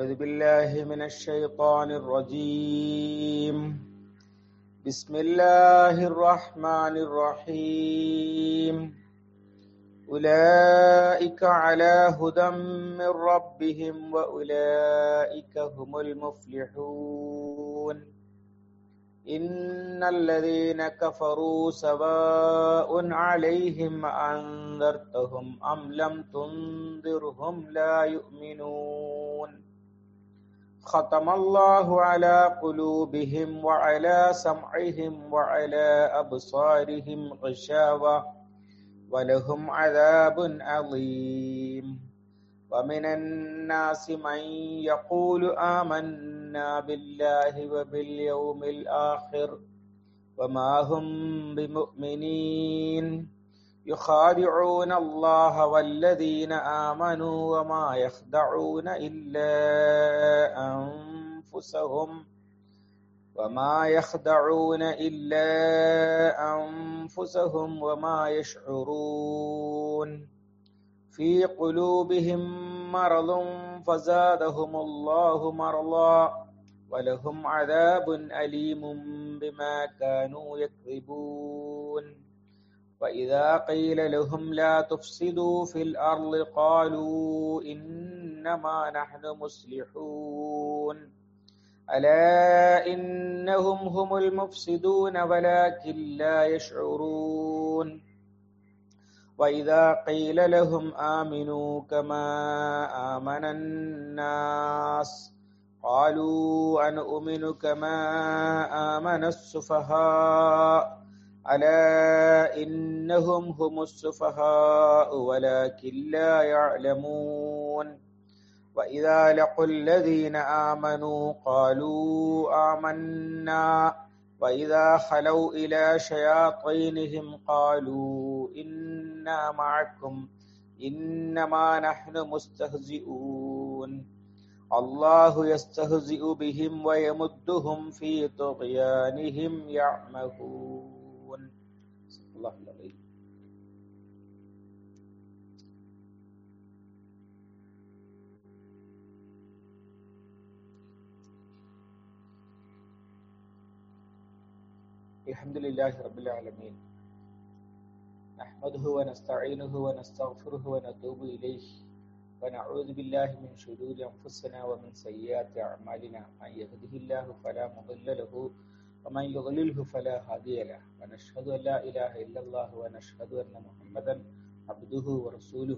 أعوذ بالله من الشيطان الرجيم بسم الله الرحمن الرحيم أولئك على هدى من ربهم وأولئك هم المفلحون إن الذين كفروا سواء عليهم أنذرتهم أم لم تنذرهم لا يؤمنون ختم الله على قلوبهم وعلى سمعهم وعلى أبصارهم غشاوة ولهم عذاب عظيم ومن الناس من يقول آمنا بالله وباليوم الآخر وما هم بمؤمنين يخادعون الله والذين آمنوا وما يخدعون إلا أنفسهم وما يخدعون إلا أنفسهم وما يشعرون في قلوبهم مرض فزادهم الله مرضا ولهم عذاب أليم بما كانوا يكذبون وإذا قيل لهم لا تفسدوا في الأرض قالوا إنما نحن مصلحون ألا إنهم هم المفسدون ولكن لا يشعرون وإذا قيل لهم آمنوا كما آمن الناس قالوا أنؤمن كما آمن السفهاء ألا إنهم هم السفهاء ولكن لا يعلمون وإذا لقوا الذين آمنوا قالوا آمنا وإذا خلوا إلى شياطينهم قالوا إنا معكم إنما نحن مستهزئون الله يستهزئ بهم ويمدهم في طغيانهم يعمهون الله العظيم الحمد لله رب العالمين نحمده ونستعينه ونستغفره ونتوب إليه ونعوذ بالله من شرور أنفسنا ومن سيئات أعمالنا من يهده الله فلا مضل له ومن يضلله فلا هادي له ونشهد أن لا إله إلا الله ونشهد أن محمدا عبده ورسوله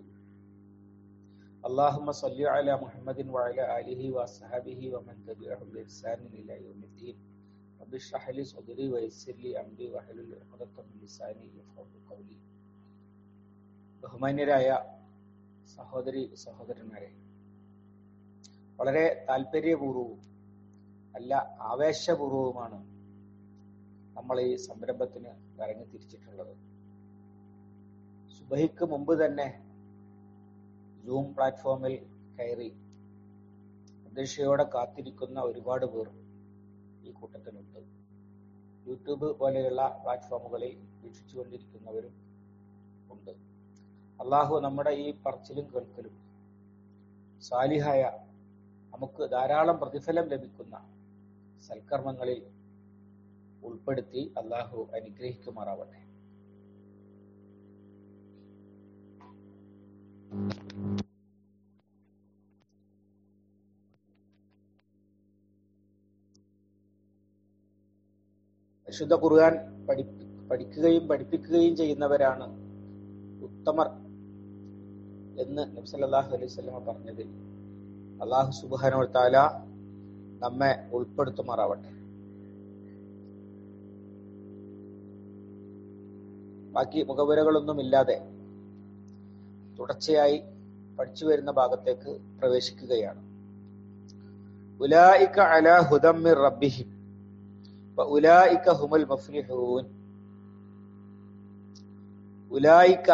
اللهم صل على محمد وعلى آله وصحبه ومن تبعهم بإحسان إلى يوم الدين رب اشرح لي صدري ويسر لي أمري واحلل عقدة من لساني يفقهوا قولي ബഹുമാന്യരായ സഹോദരി സഹോദരന്മാരെ വളരെ താല്പര്യപൂർവവും അല്ല ആവേശപൂർവവുമാണ് നമ്മൾ ഈ സംരംഭത്തിന് ഇറങ്ങി തിരിച്ചിട്ടുള്ളത് സുബഹിക്ക് മുമ്പ് തന്നെ സൂം പ്ലാറ്റ്ഫോമിൽ കയറി പ്രതീക്ഷയോടെ കാത്തിരിക്കുന്ന ഒരുപാട് പേർ ഈ കൂട്ടത്തിലുണ്ട് യൂട്യൂബ് പോലെയുള്ള പ്ലാറ്റ്ഫോമുകളിൽ വീക്ഷിച്ചുകൊണ്ടിരിക്കുന്നവരും ഉണ്ട് അള്ളാഹു നമ്മുടെ ഈ പറച്ചിലും കേൾക്കലും സാലിഹായ നമുക്ക് ധാരാളം പ്രതിഫലം ലഭിക്കുന്ന സൽക്കർമ്മങ്ങളിൽ ഉൾപ്പെടുത്തി അള്ളാഹു അനുഗ്രഹിക്കുമാറാവട്ടെ വിശുദ്ധ ഖുർആൻ പഠി പഠിക്കുകയും പഠിപ്പിക്കുകയും ചെയ്യുന്നവരാണ് ഉത്തമർ എന്ന് നബ്സല്ലാഹു അലൈഹി സ്വലമ പറഞ്ഞതിൽ അള്ളാഹു സുബാനോ താല നമ്മെ ഉൾപ്പെടുത്തുമാറാവട്ടെ ബാക്കി മുഖവുരകളൊന്നുമില്ലാതെ തുടർച്ചയായി പഠിച്ചു വരുന്ന ഭാഗത്തേക്ക് പ്രവേശിക്കുകയാണ് ഉലായിക്ക അല ഹുദമ്മിർ റബ്ബിഹിം ഉലായിക്ക ഹുമുൽ മഫ്ലിഹൂൻ ഉലായിക്ക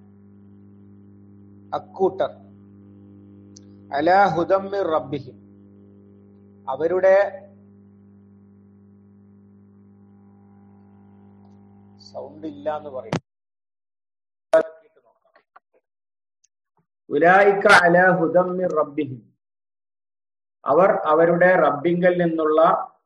അക്കൂട്ടർ അല ഹുദമ്മിർ റബ്ബിഹിം അവരുടെ സൗണ്ട് ഇല്ല എന്ന് പറയും ഉലായിക്ക അല ഹുദമ്മിർ റബ്ബിഹിം അവർ അവരുടെ റബ്ബിങ്കൽ നിന്നുള്ള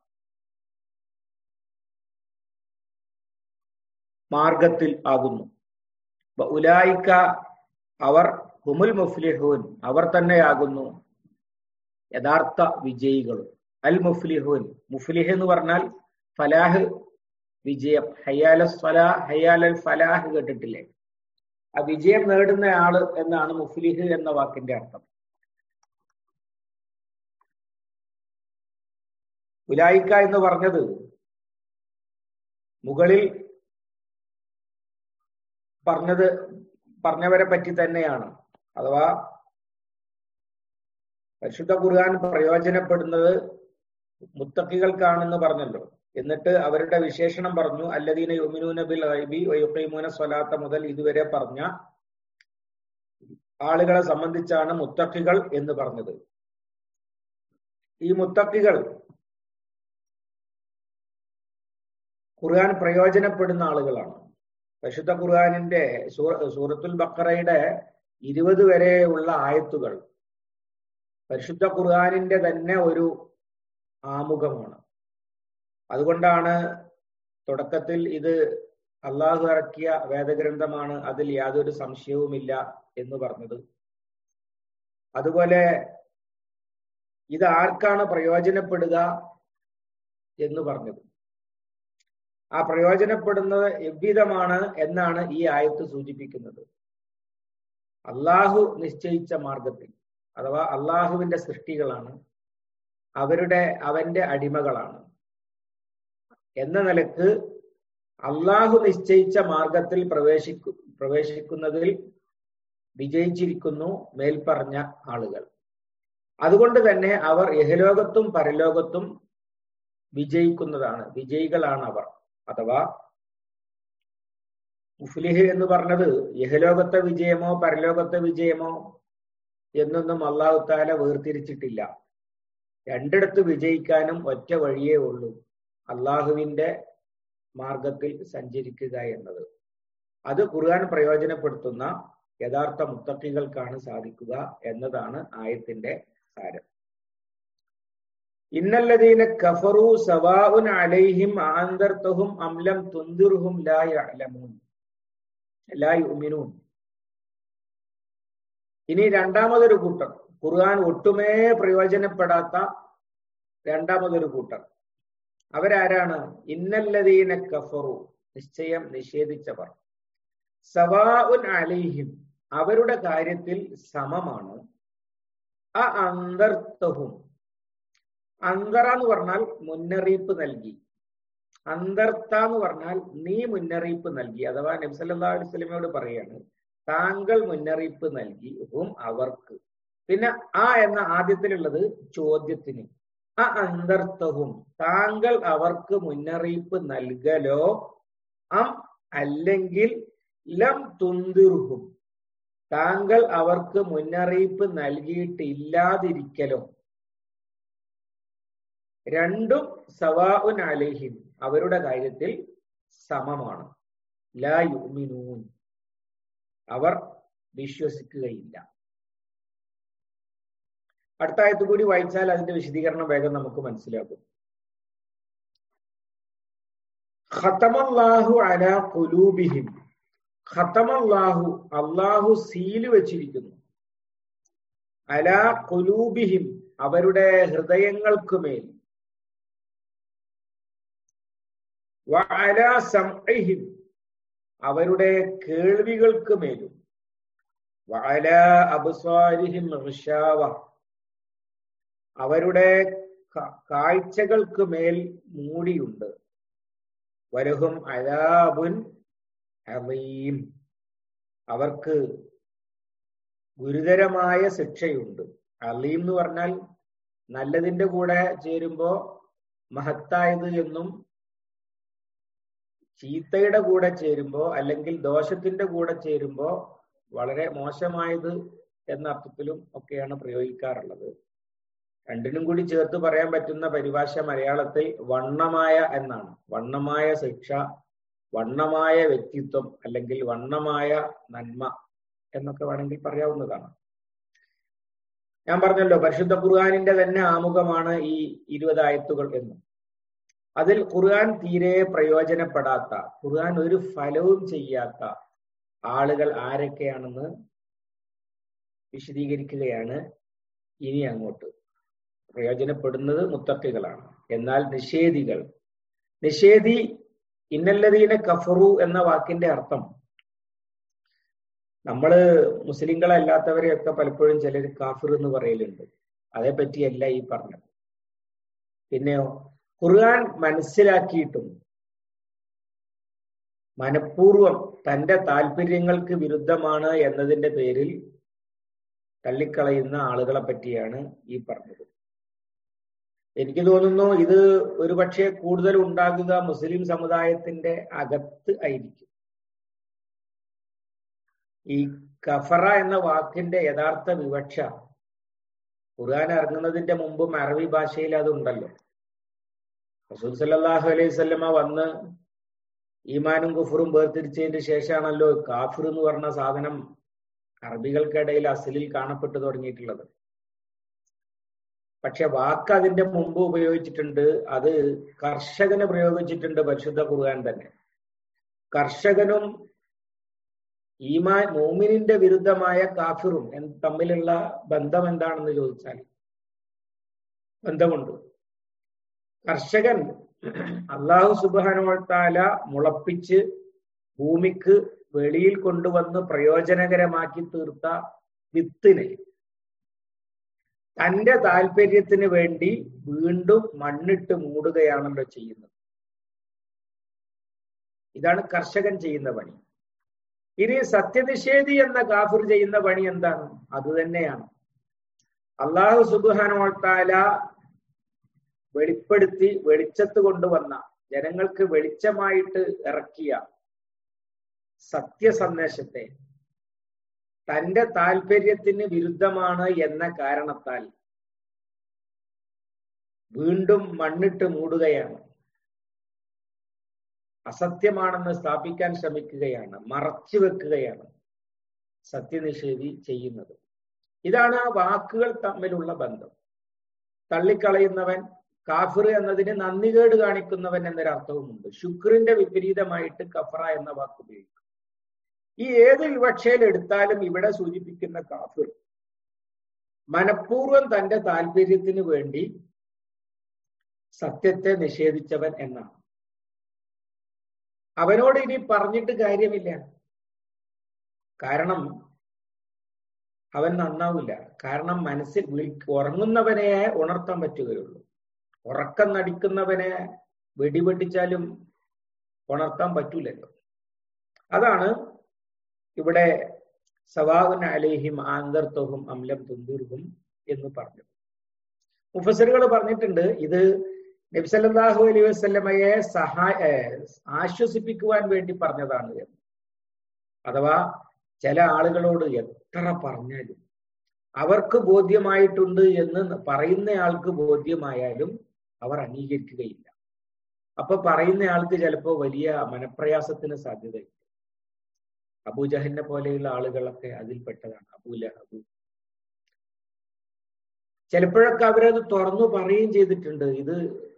മാർഗത്തിൽ ആകുന്നു ഉലായിക്ക അവർ ഹുമുൽ മുഫ്ലിഹൂൻ അവർ തന്നെയാകുന്നു യഥാർത്ഥ വിജയികളും അൽ മുഫ്ലിഹൂൻ മുഫ്ലിഹ് എന്ന് പറഞ്ഞാൽ ഫലാഹ് വിജയം ഹയ്യാല ഫലാ ഹയ്യാലൽ ഫലാഹ് കേട്ടിട്ടില്ലേ ആ വിജയം നേടുന്ന ആള് എന്നാണ് മുഫ്ലിഹ് എന്ന വാക്കിന്റെ അർത്ഥം ഉലായിക്ക എന്ന് പറഞ്ഞത് മുകളിൽ പറഞ്ഞത് പറഞ്ഞവരെ പറ്റി തന്നെയാണ് അഥവാ പരിശുദ്ധ ഖുർആൻ പ്രയോജനപ്പെടുന്നത് മുത്തക്കികൾക്കാണെന്ന് പറഞ്ഞല്ലോ എന്നിട്ട് അവരുടെ വിശേഷണം പറഞ്ഞു അല്ലദീന യുമിനൂന ബിൽ ഗൈബി വയുഖീമൂന സ്വലാത്ത മുതൽ ഇതുവരെ പറഞ്ഞ ആളുകളെ സംബന്ധിച്ചാണ് മുത്തക്കികൾ എന്ന് പറഞ്ഞത് ഈ മുത്തക്കികൾ ഖുർആൻ പ്രയോജനപ്പെടുന്ന ആളുകളാണ് പരിശുദ്ധ ഖുർആാനിന്റെ സൂറത്തുൽ ബക്കറയുടെ ഇരുപത് വരെയുള്ള ആയത്തുകൾ പരിശുദ്ധ ഖുർആാനിന്റെ തന്നെ ഒരു ആമുഖമാണ് അതുകൊണ്ടാണ് തുടക്കത്തിൽ ഇത് അള്ളാഹു ഇറക്കിയ വേദഗ്രന്ഥമാണ് അതിൽ യാതൊരു സംശയവുമില്ല എന്ന് പറഞ്ഞത് അതുപോലെ ഇത് ആർക്കാണ് പ്രയോജനപ്പെടുക എന്ന് പറഞ്ഞത് ആ പ്രയോജനപ്പെടുന്നത് എவ்விதമാണ് എന്നാണ് ഈ ആയത്ത് സൂചിപ്പിക്കുന്നത് അള്ളാഹു നിശ്ചയിച്ച മാർഗത്തിൽ അഥവാ അള്ളാഹുവിന്റെ സൃഷ്ടികളാണ് അവരുടെ അവന്റെ അടിമകളാണ് എന്ന നിലക്ക് അള്ളാഹു നിശ്ചയിച്ച മാർഗത്തിൽ പ്രവേശിക്കു പ്രവേശിക്കുന്നതിൽ വിജയിച്ചിരിക്കുന്നു മേൽപ്പറഞ്ഞ ആളുകൾ അതുകൊണ്ട് തന്നെ അവർ യഹലോകത്തും പരലോകത്തും വിജയിക്കുന്നതാണ് വിജയികളാണ് അവർ അഥവാ മുഫ്ലിഹ് എന്ന് പറഞ്ഞത് യഹലോകത്തെ വിജയമോ പരലോകത്തെ വിജയമോ എന്നൊന്നും അള്ളാഹു താല വേർതിരിച്ചിട്ടില്ല രണ്ടിടത്ത് വിജയിക്കാനും ഒറ്റ വഴിയേ ഉള്ളൂ അള്ളാഹുവിന്റെ മാർഗത്തിൽ സഞ്ചരിക്കുക എന്നത് അത് ഖുർആൻ പ്രയോജനപ്പെടുത്തുന്ന യഥാർത്ഥ മുത്തക്കികൾക്കാണ് സാധിക്കുക എന്നതാണ് ആയത്തിന്റെ സാരം ഇന്നല്ലദീന കഫറു സവാഉൻ അലൈഹിം ആന്തർത്തഹും അംലം തുന്തിർഹും ലാ യഅലമൂൻ ലാ യുമിനൂൻ ഇനി രണ്ടാമതൊരു കൂട്ടർ ഖുർആൻ ഒട്ടുമേ പ്രയോജനപ്പെടാത്ത രണ്ടാമതൊരു കൂട്ടർ അവരാരാണ് ഇന്നല്ലദീന കഫറു നിശ്ചയം നിഷേധിച്ചവർ സവാഉൻ അലൈഹിം അവരുടെ കാര്യത്തിൽ സമമാണ് അ അന്തർത്തഹും അന്തറ എന്ന് പറഞ്ഞാൽ മുന്നറിയിപ്പ് നൽകി അന്തർത്ത എന്ന് പറഞ്ഞാൽ നീ മുന്നറിയിപ്പ് നൽകി അഥവാ നബ്സല്ലാ അലുസ്ലമയോട് പറയാണ് താങ്കൾ മുന്നറിയിപ്പ് നൽകി ഹും അവർക്ക് പിന്നെ ആ എന്ന ആദ്യത്തിലുള്ളത് ചോദ്യത്തിന് ആ അന്തർത്തവും താങ്കൾ അവർക്ക് മുന്നറിയിപ്പ് നൽകലോ അം അല്ലെങ്കിൽ ലം തുന്തിർഹും താങ്കൾ അവർക്ക് മുന്നറിയിപ്പ് നൽകിയിട്ടില്ലാതിരിക്കലോ രണ്ടും സവാഉൻ അലൈഹിം അവരുടെ കാര്യത്തിൽ സമമാണ് ലാ യുമിനൂൻ അവർ വിശ്വസിക്കുകയില്ല അടുത്ത ആയത്ത് കൂടി വായിച്ചാൽ അതിന്റെ വിശദീകരണം വേഗം നമുക്ക് മനസ്സിലാകും ഖത്തമല്ലാഹു അല കുലൂബിഹിം ഖത്തമല്ലാഹു അള്ളാഹു സീല് വെച്ചിരിക്കുന്നു അല കുലൂബിഹിം അവരുടെ ഹൃദയങ്ങൾക്കുമേൽ വഅല സംഇഹിം അവരുടെ കേൾവികൾക്ക് മേലും വഅല അബ്സാരിഹിം ഋഷാവ അവരുടെ കാഴ്ചകൾക്ക് മേൽ മൂടിയുണ്ട് വലഹും അലാബുൻ അലീം അവർക്ക് ഗുരുതരമായ ശിക്ഷയുണ്ട് അലീം എന്ന് പറഞ്ഞാൽ നല്ലതിന്റെ കൂടെ ചേരുമ്പോ മഹത്തായത് എന്നും ചീത്തയുടെ കൂടെ ചേരുമ്പോ അല്ലെങ്കിൽ ദോഷത്തിന്റെ കൂടെ ചേരുമ്പോ വളരെ മോശമായത് എന്ന അർത്ഥത്തിലും ഒക്കെയാണ് പ്രയോഗിക്കാറുള്ളത് രണ്ടിനും കൂടി ചേർത്ത് പറയാൻ പറ്റുന്ന പരിഭാഷ മലയാളത്തിൽ വണ്ണമായ എന്നാണ് വണ്ണമായ ശിക്ഷ വണ്ണമായ വ്യക്തിത്വം അല്ലെങ്കിൽ വണ്ണമായ നന്മ എന്നൊക്കെ വേണമെങ്കിൽ പറയാവുന്നതാണ് ഞാൻ പറഞ്ഞല്ലോ പരിശുദ്ധ ഖുർആാനിന്റെ തന്നെ ആമുഖമാണ് ഈ ഇരുപതായത്തുകൾ എന്ന് അതിൽ ഖുർആൻ തീരെ പ്രയോജനപ്പെടാത്ത ഖുർആൻ ഒരു ഫലവും ചെയ്യാത്ത ആളുകൾ ആരൊക്കെയാണെന്ന് വിശദീകരിക്കുകയാണ് ഇനി അങ്ങോട്ട് പ്രയോജനപ്പെടുന്നത് മുത്തക്കികളാണ് എന്നാൽ നിഷേധികൾ നിഷേധി ഇന്നല്ലതീന കഫറു എന്ന വാക്കിന്റെ അർത്ഥം നമ്മള് മുസ്ലിങ്ങളല്ലാത്തവരെയൊക്കെ പലപ്പോഴും ചിലർ കാഫിർ എന്ന് പറയലുണ്ട് അതേപ്പറ്റിയല്ല ഈ പറഞ്ഞത് പിന്നെയോ ഖുർആൻ മനസ്സിലാക്കിയിട്ടും മനഃപൂർവം തന്റെ താല്പര്യങ്ങൾക്ക് വിരുദ്ധമാണ് എന്നതിന്റെ പേരിൽ തള്ളിക്കളയുന്ന ആളുകളെ പറ്റിയാണ് ഈ പറഞ്ഞത് എനിക്ക് തോന്നുന്നു ഇത് ഒരുപക്ഷെ കൂടുതൽ ഉണ്ടാകുക മുസ്ലിം സമുദായത്തിന്റെ അകത്ത് ആയിരിക്കും ഈ കഫറ എന്ന വാക്കിന്റെ യഥാർത്ഥ വിവക്ഷ ഖുർആൻ ഇറങ്ങുന്നതിന്റെ മുമ്പും അറബി ഭാഷയിൽ അതുണ്ടല്ലോ റസൂൽ സല്ലാഹു അലൈഹി സ്വല്ലമ വന്ന് ഈമാനും കുഫറും വേർതിരിച്ചതിന് ശേഷമാണല്ലോ കാഫിർ എന്ന് പറഞ്ഞ സാധനം അറബികൾക്കിടയിൽ അസലിൽ കാണപ്പെട്ടു തുടങ്ങിയിട്ടുള്ളത് പക്ഷെ വാക്ക് അതിന്റെ മുമ്പ് ഉപയോഗിച്ചിട്ടുണ്ട് അത് കർഷകന് പ്രയോഗിച്ചിട്ടുണ്ട് പരിശുദ്ധ ഖുർആൻ തന്നെ കർഷകനും ഈമാൻ മോമിനിന്റെ വിരുദ്ധമായ കാഫിറും തമ്മിലുള്ള ബന്ധം എന്താണെന്ന് ചോദിച്ചാൽ ബന്ധമുണ്ട് കർഷകൻ അള്ളാഹു സുബാനുവത്താല മുളപ്പിച്ച് ഭൂമിക്ക് വെളിയിൽ കൊണ്ടുവന്ന് പ്രയോജനകരമാക്കി തീർത്ത വിത്തിനെ തന്റെ താല്പര്യത്തിന് വേണ്ടി വീണ്ടും മണ്ണിട്ട് മൂടുകയാണല്ലോ ചെയ്യുന്നത് ഇതാണ് കർഷകൻ ചെയ്യുന്ന പണി ഇനി സത്യനിഷേധി എന്ന കാഫിർ ചെയ്യുന്ന പണി എന്താണ് അത് തന്നെയാണ് അള്ളാഹു സുബാനോട്ടാല വെളിപ്പെടുത്തി വെളിച്ചത്ത് കൊണ്ടുവന്ന ജനങ്ങൾക്ക് വെളിച്ചമായിട്ട് ഇറക്കിയ സത്യസന്ദേശത്തെ തന്റെ താല്പര്യത്തിന് വിരുദ്ധമാണ് എന്ന കാരണത്താൽ വീണ്ടും മണ്ണിട്ട് മൂടുകയാണ് അസത്യമാണെന്ന് സ്ഥാപിക്കാൻ ശ്രമിക്കുകയാണ് മറച്ചു വെക്കുകയാണ് സത്യനിഷേധി ചെയ്യുന്നത് ഇതാണ് ആ വാക്കുകൾ തമ്മിലുള്ള ബന്ധം തള്ളിക്കളയുന്നവൻ കാഫിർ എന്നതിന് നന്ദികേട് കാണിക്കുന്നവൻ എന്നൊരർത്ഥവുമുണ്ട് ശുക്രിന്റെ വിപരീതമായിട്ട് കഫറ എന്ന വാക്ക് ഉപയോഗിക്കും ഈ ഏത് വിവക്ഷയിൽ എടുത്താലും ഇവിടെ സൂചിപ്പിക്കുന്ന കാഫിർ മനഃപൂർവ്വം തന്റെ താല്പര്യത്തിന് വേണ്ടി സത്യത്തെ നിഷേധിച്ചവൻ എന്നാണ് അവനോട് ഇനി പറഞ്ഞിട്ട് കാര്യമില്ല കാരണം അവൻ നന്നാവില്ല കാരണം മനസ്സിൽ വിളി ഉറങ്ങുന്നവനെ ഉണർത്താൻ പറ്റുകയുള്ളൂ ഉറക്കം നടിക്കുന്നവനെ വെടിവെട്ടിച്ചാലും ഉണർത്താൻ പറ്റൂലല്ലോ അതാണ് ഇവിടെ സവാഹുൻ അലേഹിം ആന്തർത്തോഹും അംലം തുന്തുർഹും എന്ന് പറഞ്ഞത് മുഫസറുകൾ പറഞ്ഞിട്ടുണ്ട് ഇത് നബ്സല്ലാഹു അലൈഹി വസ്ലമയെ സഹായ ആശ്വസിപ്പിക്കുവാൻ വേണ്ടി പറഞ്ഞതാണ് എന്ന് അഥവാ ചില ആളുകളോട് എത്ര പറഞ്ഞാലും അവർക്ക് ബോധ്യമായിട്ടുണ്ട് എന്ന് പറയുന്നയാൾക്ക് ബോധ്യമായാലും അവർ അംഗീകരിക്കുകയില്ല അപ്പൊ പറയുന്നയാൾക്ക് ചിലപ്പോ വലിയ മനപ്രയാസത്തിന് സാധ്യതയുണ്ട് അബൂജഹലിനെ പോലെയുള്ള ആളുകളൊക്കെ അതിൽപ്പെട്ടതാണ് അബൂല അബു ചിലപ്പോഴൊക്കെ അവരത് തുറന്നു പറയുകയും ചെയ്തിട്ടുണ്ട് ഇത്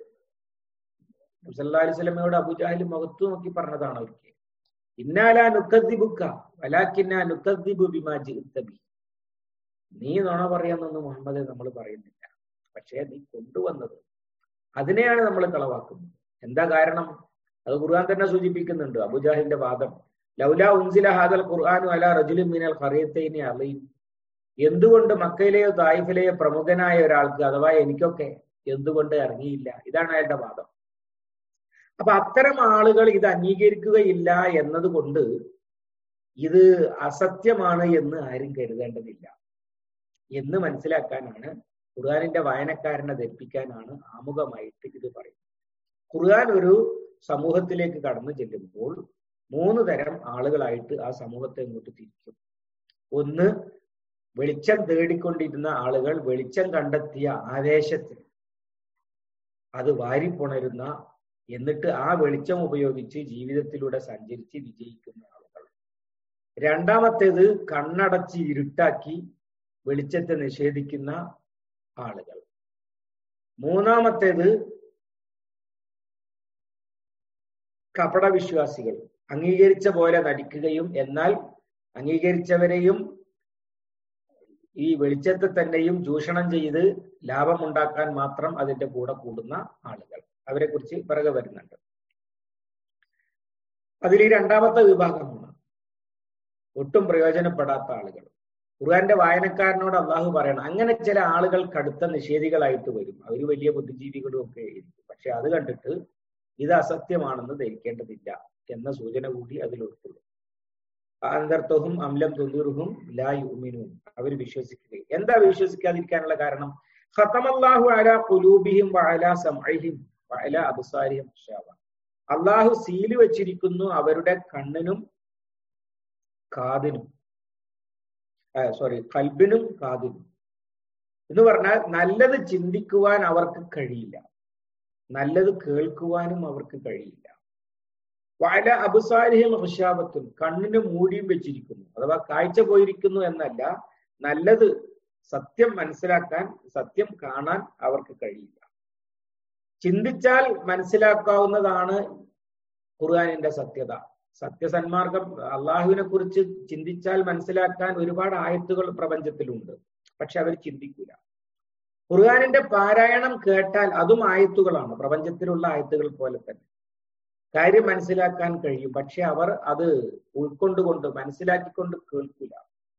സല്ലാ അലൈഹി സ്വലമയോട് അബുജാഹിൽ മുഖത്തു നോക്കി പറഞ്ഞതാണ് അവർക്ക് ഇന്നാലാ നുക്കദ്ദിബുക്ക വലാക്കിന്ന നുക്കദ്ദിബു ബിമാ ജിത്തബി നീ നുണ പറയാന്നൊന്നും മുഹമ്മദ് നമ്മൾ പറയുന്നില്ല പക്ഷേ നീ കൊണ്ടുവന്നത് അതിനെയാണ് നമ്മൾ കളവാക്കുന്നത് എന്താ കാരണം അത് ഖുർആൻ തന്നെ സൂചിപ്പിക്കുന്നുണ്ട് അബുജാഹിന്റെ വാദം ലൗല ഉൻസില ഹാദൽ ഖുർആാനു അല റജുലും മിനൽ ഖറിയത്തൈനി അലീം എന്തുകൊണ്ട് മക്കയിലെയോ തായിഫിലെയോ പ്രമുഖനായ ഒരാൾക്ക് അഥവാ എനിക്കൊക്കെ എന്തുകൊണ്ട് ഇറങ്ങിയില്ല ഇതാണ് അയാളുടെ വാദം അപ്പൊ അത്തരം ആളുകൾ ഇത് അംഗീകരിക്കുകയില്ല എന്നതുകൊണ്ട് ഇത് അസത്യമാണ് എന്ന് ആരും കരുതേണ്ടതില്ല എന്ന് മനസ്സിലാക്കാനാണ് ഖുർആാനിന്റെ വായനക്കാരനെ ധരിപ്പിക്കാനാണ് ആമുഖമായിട്ട് ഇത് പറയുന്നത് ഖുർആൻ ഒരു സമൂഹത്തിലേക്ക് കടന്നു ചെല്ലുമ്പോൾ മൂന്ന് തരം ആളുകളായിട്ട് ആ സമൂഹത്തെ ഇങ്ങോട്ട് തിരിക്കും ഒന്ന് വെളിച്ചം തേടിക്കൊണ്ടിരുന്ന ആളുകൾ വെളിച്ചം കണ്ടെത്തിയ ആവേശത്തിൽ അത് വാരിപ്പുണരുന്ന എന്നിട്ട് ആ വെളിച്ചം ഉപയോഗിച്ച് ജീവിതത്തിലൂടെ സഞ്ചരിച്ച് വിജയിക്കുന്ന ആളുകൾ രണ്ടാമത്തേത് കണ്ണടച്ച് ഇരുട്ടാക്കി വെളിച്ചത്തെ നിഷേധിക്കുന്ന ആളുകൾ മൂന്നാമത്തേത് കപട വിശ്വാസികൾ അംഗീകരിച്ച പോലെ നടിക്കുകയും എന്നാൽ അംഗീകരിച്ചവരെയും ഈ വെളിച്ചത്തെ തന്നെയും ചൂഷണം ചെയ്ത് ലാഭമുണ്ടാക്കാൻ മാത്രം അതിന്റെ കൂടെ കൂടുന്ന ആളുകൾ അവരെ കുറിച്ച് പിറകെ വരുന്നുണ്ട് അതിൽ ഈ രണ്ടാമത്തെ വിഭാഗമാണ് ഒട്ടും പ്രയോജനപ്പെടാത്ത ആളുകൾ ഖുർആന്റെ വായനക്കാരനോട് അള്ളാഹു പറയണം അങ്ങനെ ചില ആളുകൾ കടുത്ത നിഷേധികളായിട്ട് വരും അവർ വലിയ ബുദ്ധിജീവികളും ഒക്കെ ആയിരിക്കും പക്ഷെ അത് കണ്ടിട്ട് ഇത് അസത്യമാണെന്ന് ധരിക്കേണ്ടതില്ല എന്ന സൂചന കൂടി അതിൽ ഉൾക്കൊള്ളും അന്തർത്തവും അമ്ലം തുന്തിറുഹും ലാ യുമിനും അവർ വിശ്വസിക്കുകയും എന്താ വിശ്വസിക്കാതിരിക്കാനുള്ള കാരണം ഖത്തമല്ലാഹു അല ഖുലൂബിഹിം വഅല സമഇഹിം വഅല അബ്സാരിഹിം ഷാവ അള്ളാഹു സീല് വെച്ചിരിക്കുന്നു അവരുടെ കണ്ണിനും കാതിനും സോറി കൽബിനും കാതിനും എന്ന് പറഞ്ഞാൽ നല്ലത് ചിന്തിക്കുവാൻ അവർക്ക് കഴിയില്ല നല്ലത് കേൾക്കുവാനും അവർക്ക് കഴിയില്ല വല അബുസാരിഹിം ഋഷാബത്തും കണ്ണിന് മൂടിയും വെച്ചിരിക്കുന്നു അഥവാ കാഴ്ച പോയിരിക്കുന്നു എന്നല്ല നല്ലത് സത്യം മനസ്സിലാക്കാൻ സത്യം കാണാൻ അവർക്ക് കഴിയില്ല ചിന്തിച്ചാൽ മനസ്സിലാക്കാവുന്നതാണ് ഖുർആാനിന്റെ സത്യത സത്യസന്മാർഗം അള്ളാഹുവിനെ കുറിച്ച് ചിന്തിച്ചാൽ മനസ്സിലാക്കാൻ ഒരുപാട് ആയത്തുകൾ പ്രപഞ്ചത്തിലുണ്ട് പക്ഷെ അവർ ചിന്തിക്കില്ല ഖുർആാനിന്റെ പാരായണം കേട്ടാൽ അതും ആയത്തുകളാണ് പ്രപഞ്ചത്തിലുള്ള ആയത്തുകൾ പോലെ തന്നെ കാര്യം മനസ്സിലാക്കാൻ കഴിയും പക്ഷെ അവർ അത് ഉൾക്കൊണ്ടുകൊണ്ട് മനസ്സിലാക്കിക്കൊണ്ട് കേൾക്കില്ല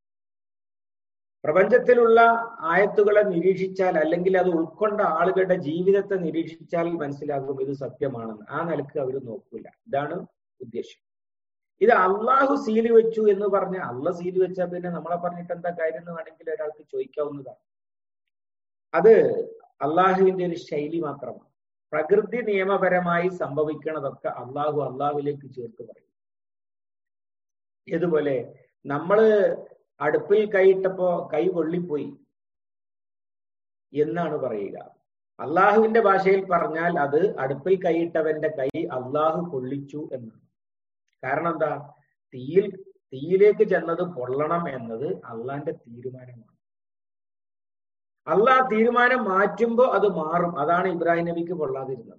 പ്രപഞ്ചത്തിലുള്ള ആയത്തുകളെ നിരീക്ഷിച്ചാൽ അല്ലെങ്കിൽ അത് ഉൾക്കൊണ്ട ആളുകളുടെ ജീവിതത്തെ നിരീക്ഷിച്ചാൽ മനസ്സിലാകും ഇത് സത്യമാണെന്ന് ആ നിലക്ക് അവർ നോക്കൂല ഇതാണ് ഉദ്ദേശം ഇത് അള്ളാഹു സീല് വെച്ചു എന്ന് പറഞ്ഞ അള്ള സീല് വെച്ചാൽ പിന്നെ നമ്മളെ പറഞ്ഞിട്ട് എന്താ കാര്യം എന്ന് വേണമെങ്കിൽ ഒരാൾക്ക് ചോദിക്കാവുന്നതാണ് അത് അള്ളാഹുവിന്റെ ഒരു ശൈലി മാത്രമാണ് പ്രകൃതി നിയമപരമായി സംഭവിക്കണതൊക്കെ അള്ളാഹു അള്ളാഹുവിലേക്ക് ചേർത്ത് പറയും ഇതുപോലെ നമ്മള് അടുപ്പിൽ കൈയിട്ടപ്പോ കൈ പൊള്ളിപ്പോയി എന്നാണ് പറയുക അള്ളാഹുവിന്റെ ഭാഷയിൽ പറഞ്ഞാൽ അത് അടുപ്പിൽ കൈയിട്ടവന്റെ കൈ അള്ളാഹു പൊള്ളിച്ചു എന്നാണ് കാരണം എന്താ തീയിൽ തീയിലേക്ക് ചെന്നത് പൊള്ളണം എന്നത് അള്ളാന്റെ തീരുമാനമാണ് അള്ളാഹ് തീരുമാനം മാറ്റുമ്പോൾ അത് മാറും അതാണ് ഇബ്രാഹിം നബിക്ക് പൊള്ളാതിരുന്നത്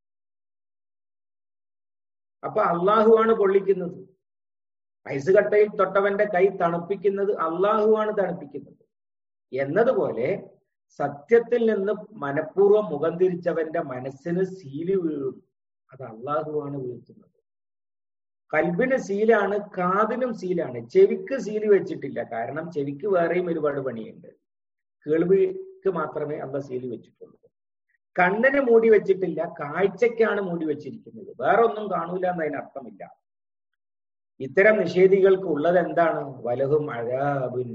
അപ്പൊ അള്ളാഹുവാണ് പൊള്ളിക്കുന്നത് ഐസ് കട്ടയിൽ തൊട്ടവന്റെ കൈ തണുപ്പിക്കുന്നത് അള്ളാഹുവാണ് തണുപ്പിക്കുന്നത് എന്നതുപോലെ സത്യത്തിൽ നിന്ന് മനഃപൂർവ്വം മുഖം തിരിച്ചവന്റെ മനസ്സിന് സീല് വീഴും അത് അള്ളാഹുവാണ് വീഴ്ത്തുന്നത് കൽബിന് സീലാണ് കാതിനും സീലാണ് ചെവിക്ക് സീല് വെച്ചിട്ടില്ല കാരണം ചെവിക്ക് വേറെയും ഒരുപാട് പണിയുണ്ട് കേൾവിക്ക് മാത്രമേ അള്ള സീല് വെച്ചിട്ടുള്ളൂ കണ്ണിന് മൂടി വെച്ചിട്ടില്ല കാഴ്ചക്കാണ് മൂടി വെച്ചിരിക്കുന്നത് വേറെ ഒന്നും കാണൂല എന്നതിനർത്ഥമില്ല ഇത്തരം നിഷേധികൾക്ക് ഉള്ളത് എന്താണ് വലഹും അഴാബുൻ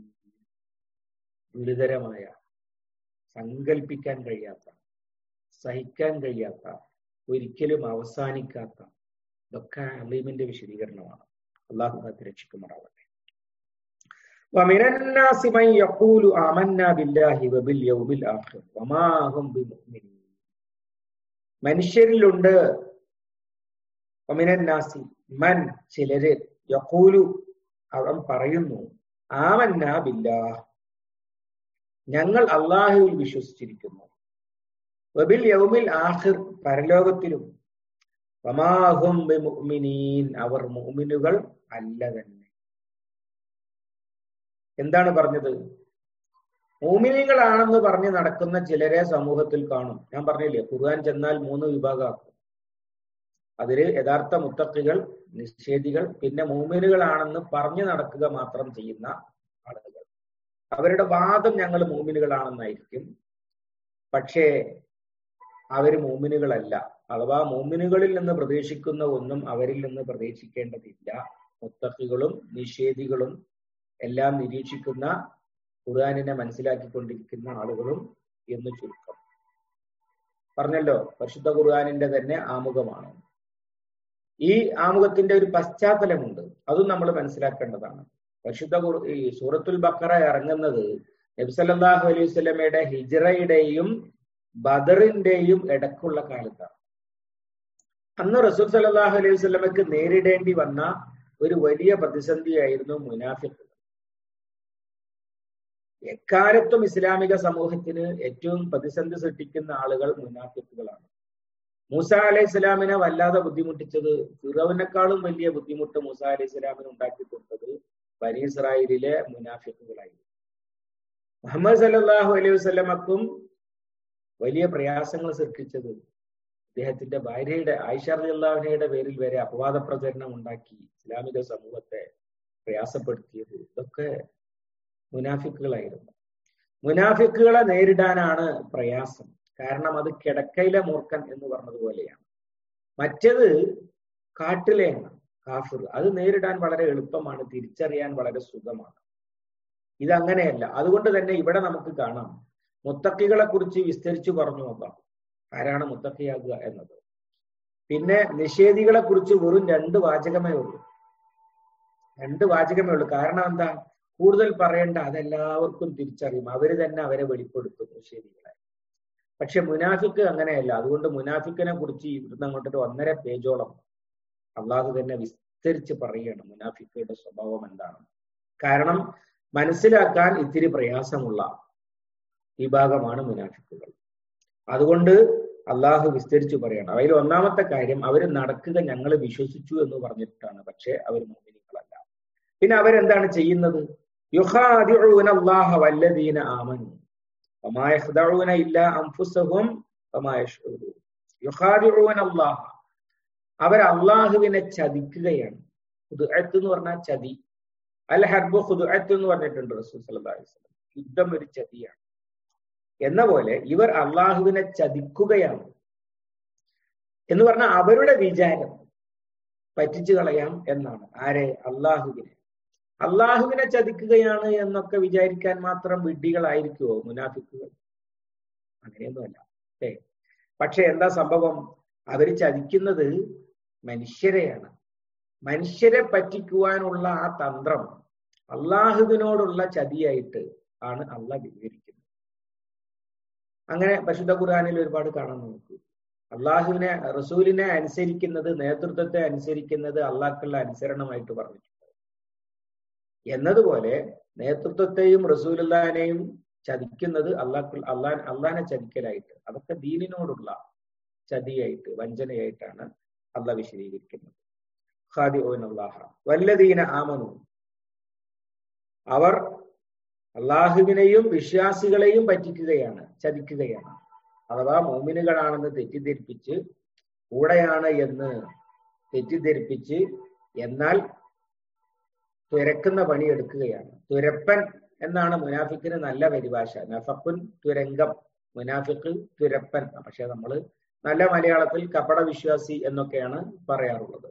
ഗുരുതരമായ സങ്കല്പിക്കാൻ കഴിയാത്ത സഹിക്കാൻ കഴിയാത്ത ഒരിക്കലും അവസാനിക്കാത്ത ഇതൊക്കെ അലീമിന്റെ വിശദീകരണമാണ് അള്ളാഹു കാത്ത് രക്ഷിക്കുമാറാവട്ടെ ومن الناس من يقول آمنا بالله وباليوم الآخر وما هم بمؤمنين മനുഷ്യരിലുണ്ട് ഒമിനന്നാസി മൻ ചിലര് യക്കൂലു അവൻ പറയുന്നു ആമന്ന ബില്ലാ ഞങ്ങൾ അള്ളാഹുവിൽ വിശ്വസിച്ചിരിക്കുന്നു വബിൽ യൗമിൽ ആഖിർ പരലോകത്തിലും വമാഹും ബിമുഅ്മിനീൻ അവർ മുഅ്മിനുകൾ അല്ല തന്നെ എന്താണ് പറഞ്ഞത് മൂമിനികളാണെന്ന് പറഞ്ഞ് നടക്കുന്ന ചിലരെ സമൂഹത്തിൽ കാണും ഞാൻ പറഞ്ഞില്ലേ ഖുർആൻ ചെന്നാൽ മൂന്ന് വിഭാഗമാക്കും അതില് യഥാർത്ഥ മുത്തക്കികൾ നിഷേധികൾ പിന്നെ മൂമിനുകളാണെന്ന് പറഞ്ഞു നടക്കുക മാത്രം ചെയ്യുന്ന ആളുകൾ അവരുടെ വാദം ഞങ്ങൾ മൂമിനുകളാണെന്നായിരിക്കും പക്ഷേ അവര് മൂമിനുകളല്ല അഥവാ മൂമിനുകളിൽ നിന്ന് പ്രതീക്ഷിക്കുന്ന ഒന്നും അവരിൽ നിന്ന് പ്രതീക്ഷിക്കേണ്ടതില്ല മുത്തക്കികളും നിഷേധികളും എല്ലാം നിരീക്ഷിക്കുന്ന ഖുർആാനിനെ മനസ്സിലാക്കിക്കൊണ്ടിരിക്കുന്ന ആളുകളും എന്ന് ചുരുക്കം പറഞ്ഞല്ലോ പരിശുദ്ധ ഖുർആാനിന്റെ തന്നെ ആമുഖമാണ് ഈ ആമുഖത്തിന്റെ ഒരു പശ്ചാത്തലമുണ്ട് അതും നമ്മൾ മനസ്സിലാക്കേണ്ടതാണ് പരിശുദ്ധ ഈ സൂറത്തുൽ ബക്കറ ഇറങ്ങുന്നത് നബ്സല്ലാഹു അലൈഹി സ്വലമയുടെ ഹിജറയുടെയും ബദറിന്റെയും ഇടക്കുള്ള കാലത്താണ് അന്ന് റസൂൽ സലാഹു അലൈഹി സ്വലമക്ക് നേരിടേണ്ടി വന്ന ഒരു വലിയ പ്രതിസന്ധിയായിരുന്നു മുനാഫിഖ് എക്കാലത്തും ഇസ്ലാമിക സമൂഹത്തിന് ഏറ്റവും പ്രതിസന്ധി സൃഷ്ടിക്കുന്ന ആളുകൾ മുനാഫിക്കുകളാണ് മൂസ അലൈഹി ഇസ്ലാമിനെ വല്ലാതെ ബുദ്ധിമുട്ടിച്ചത് ഫിറോവിനേക്കാളും വലിയ ബുദ്ധിമുട്ട് മൂസ അലൈഹി ഇസ്ലാമിന് ഉണ്ടാക്കി കൊടുത്തത് ബനി ഇസ്രായേലിലെ മുനാഫിക്കുകളായിരുന്നു മുഹമ്മദ് സല്ലല്ലാഹു അലൈഹി വസല്ലമക്കും വലിയ പ്രയാസങ്ങൾ സൃഷ്ടിച്ചത് അദ്ദേഹത്തിന്റെ ഭാര്യയുടെ ആയിഷ റളിയല്ലാഹുവിനയുടെ പേരിൽ വരെ അപവാദ പ്രചരണം ഉണ്ടാക്കി ഇസ്ലാമിക സമൂഹത്തെ പ്രയാസപ്പെടുത്തിയത് ഇതൊക്കെ മുനാഫിക്കുകളായിരുന്നു മുനാഫിക്കുകളെ നേരിടാനാണ് പ്രയാസം കാരണം അത് കിടക്കയിലെ മൂർഖൻ എന്ന് പറഞ്ഞതുപോലെയാണ് മറ്റത് കാട്ടിലെയാണ് കാഫിർ അത് നേരിടാൻ വളരെ എളുപ്പമാണ് തിരിച്ചറിയാൻ വളരെ സുഖമാണ് ഇതങ്ങനെയല്ല അതുകൊണ്ട് തന്നെ ഇവിടെ നമുക്ക് കാണാം മുത്തക്കികളെ കുറിച്ച് വിസ്തരിച്ചു പറഞ്ഞു നോക്കാം ആരാണ് മുത്തക്കിയാകുക എന്നത് പിന്നെ നിഷേധികളെ കുറിച്ച് വെറും രണ്ട് വാചകമേ ഉള്ളൂ രണ്ട് വാചകമേ ഉള്ളൂ കാരണം എന്താ കൂടുതൽ പറയേണ്ട അതെല്ലാവർക്കും തിരിച്ചറിയും അവര് തന്നെ അവരെ വെളിപ്പെടുത്തും നിഷേധികളെ പക്ഷെ മുനാഫിക്ക് അങ്ങനെയല്ല അതുകൊണ്ട് മുനാഫിക്കിനെ കുറിച്ച് ഇവിടുന്ന് അങ്ങോട്ടൊരു ഒന്നര പേജോളം അള്ളാഹു തന്നെ വിസ്തരിച്ച് പറയുകയാണ് മുനാഫിക്കയുടെ സ്വഭാവം എന്താണ് കാരണം മനസ്സിലാക്കാൻ ഇത്തിരി പ്രയാസമുള്ള വിഭാഗമാണ് മുനാഫിക്കുകൾ അതുകൊണ്ട് അള്ളാഹു വിസ്തരിച്ചു പറയണം അതിൽ ഒന്നാമത്തെ കാര്യം അവർ നടക്കുക ഞങ്ങൾ വിശ്വസിച്ചു എന്ന് പറഞ്ഞിട്ടാണ് പക്ഷെ അവർ മോമിനികളല്ല പിന്നെ അവരെന്താണ് ചെയ്യുന്നത് യുഹാദിഊന അല്ലാഹ വല്ലദീന ആമനു വമാ യഖ്ദഊന ഇല്ലാ അൻഫുസഹും വമാ യശ്ഉറൂൻ യുഹാദിഊന അല്ലാഹ അവർ അള്ളാഹുവിനെ ചതിക്കുകയാണ് ഖുദ്അത്ത് എന്ന് പറഞ്ഞാൽ ചതി അൽ ഹർബു ഖുദ്അത്ത് എന്ന് പറഞ്ഞിട്ടുണ്ട് റസൂൽ സല്ലല്ലാഹു അലൈഹി വസല്ലം യുദ്ധം ഒരു ചതിയാണ് എന്ന പോലെ ഇവർ അള്ളാഹുവിനെ ചതിക്കുകയാണ് എന്ന് പറഞ്ഞാൽ അവരുടെ വിചാരം പറ്റിച്ചു കളയാം എന്നാണ് ആരെ അള്ളാഹുവിനെ അള്ളാഹുവിനെ ചതിക്കുകയാണ് എന്നൊക്കെ വിചാരിക്കാൻ മാത്രം വിഡ്ഢികളായിരിക്കുമോ മുനാഫിക്കുകൾ അങ്ങനെയൊന്നുമല്ല ഏ പക്ഷെ എന്താ സംഭവം അവര് ചതിക്കുന്നത് മനുഷ്യരെയാണ് മനുഷ്യരെ പറ്റിക്കുവാനുള്ള ആ തന്ത്രം അള്ളാഹുവിനോടുള്ള ചതിയായിട്ട് ആണ് അള്ളാഹ് വിവരിക്കുന്നത് അങ്ങനെ പരിശുദ്ധ ഖുർആാനിൽ ഒരുപാട് കാണാൻ നമുക്ക് അള്ളാഹുവിനെ റസൂലിനെ അനുസരിക്കുന്നത് നേതൃത്വത്തെ അനുസരിക്കുന്നത് അള്ളാഹ്ക്കുള്ള അനുസരണമായിട്ട് പറഞ്ഞിട്ടുണ്ട് എന്നതുപോലെ നേതൃത്വത്തെയും റസൂലുല്ലാനെയും ചതിക്കുന്നത് അള്ളാഹ് അള്ളാൻ അള്ളാഹിനെ ചതിക്കലായിട്ട് അതൊക്കെ ദീനിനോടുള്ള ചതിയായിട്ട് വഞ്ചനയായിട്ടാണ് അള്ളാഹ് വിശദീകരിക്കുന്നത് ഖാദി ഓൻ അള്ളാഹ വല്ലദീന ആമനു അവർ അള്ളാഹുവിനെയും വിശ്വാസികളെയും പറ്റിക്കുകയാണ് ചതിക്കുകയാണ് അഥവാ മോമിനുകളാണെന്ന് തെറ്റിദ്ധരിപ്പിച്ച് കൂടെയാണ് എന്ന് തെറ്റിദ്ധരിപ്പിച്ച് എന്നാൽ തുരക്കുന്ന പണി എടുക്കുകയാണ് തുരപ്പൻ എന്നാണ് മുനാഫിക്കിന് നല്ല പരിഭാഷ നഫക്കുൻ തുരങ്കം മുനാഫിക്ക് തുരപ്പൻ പക്ഷെ നമ്മൾ നല്ല മലയാളത്തിൽ കപട വിശ്വാസി എന്നൊക്കെയാണ് പറയാറുള്ളത്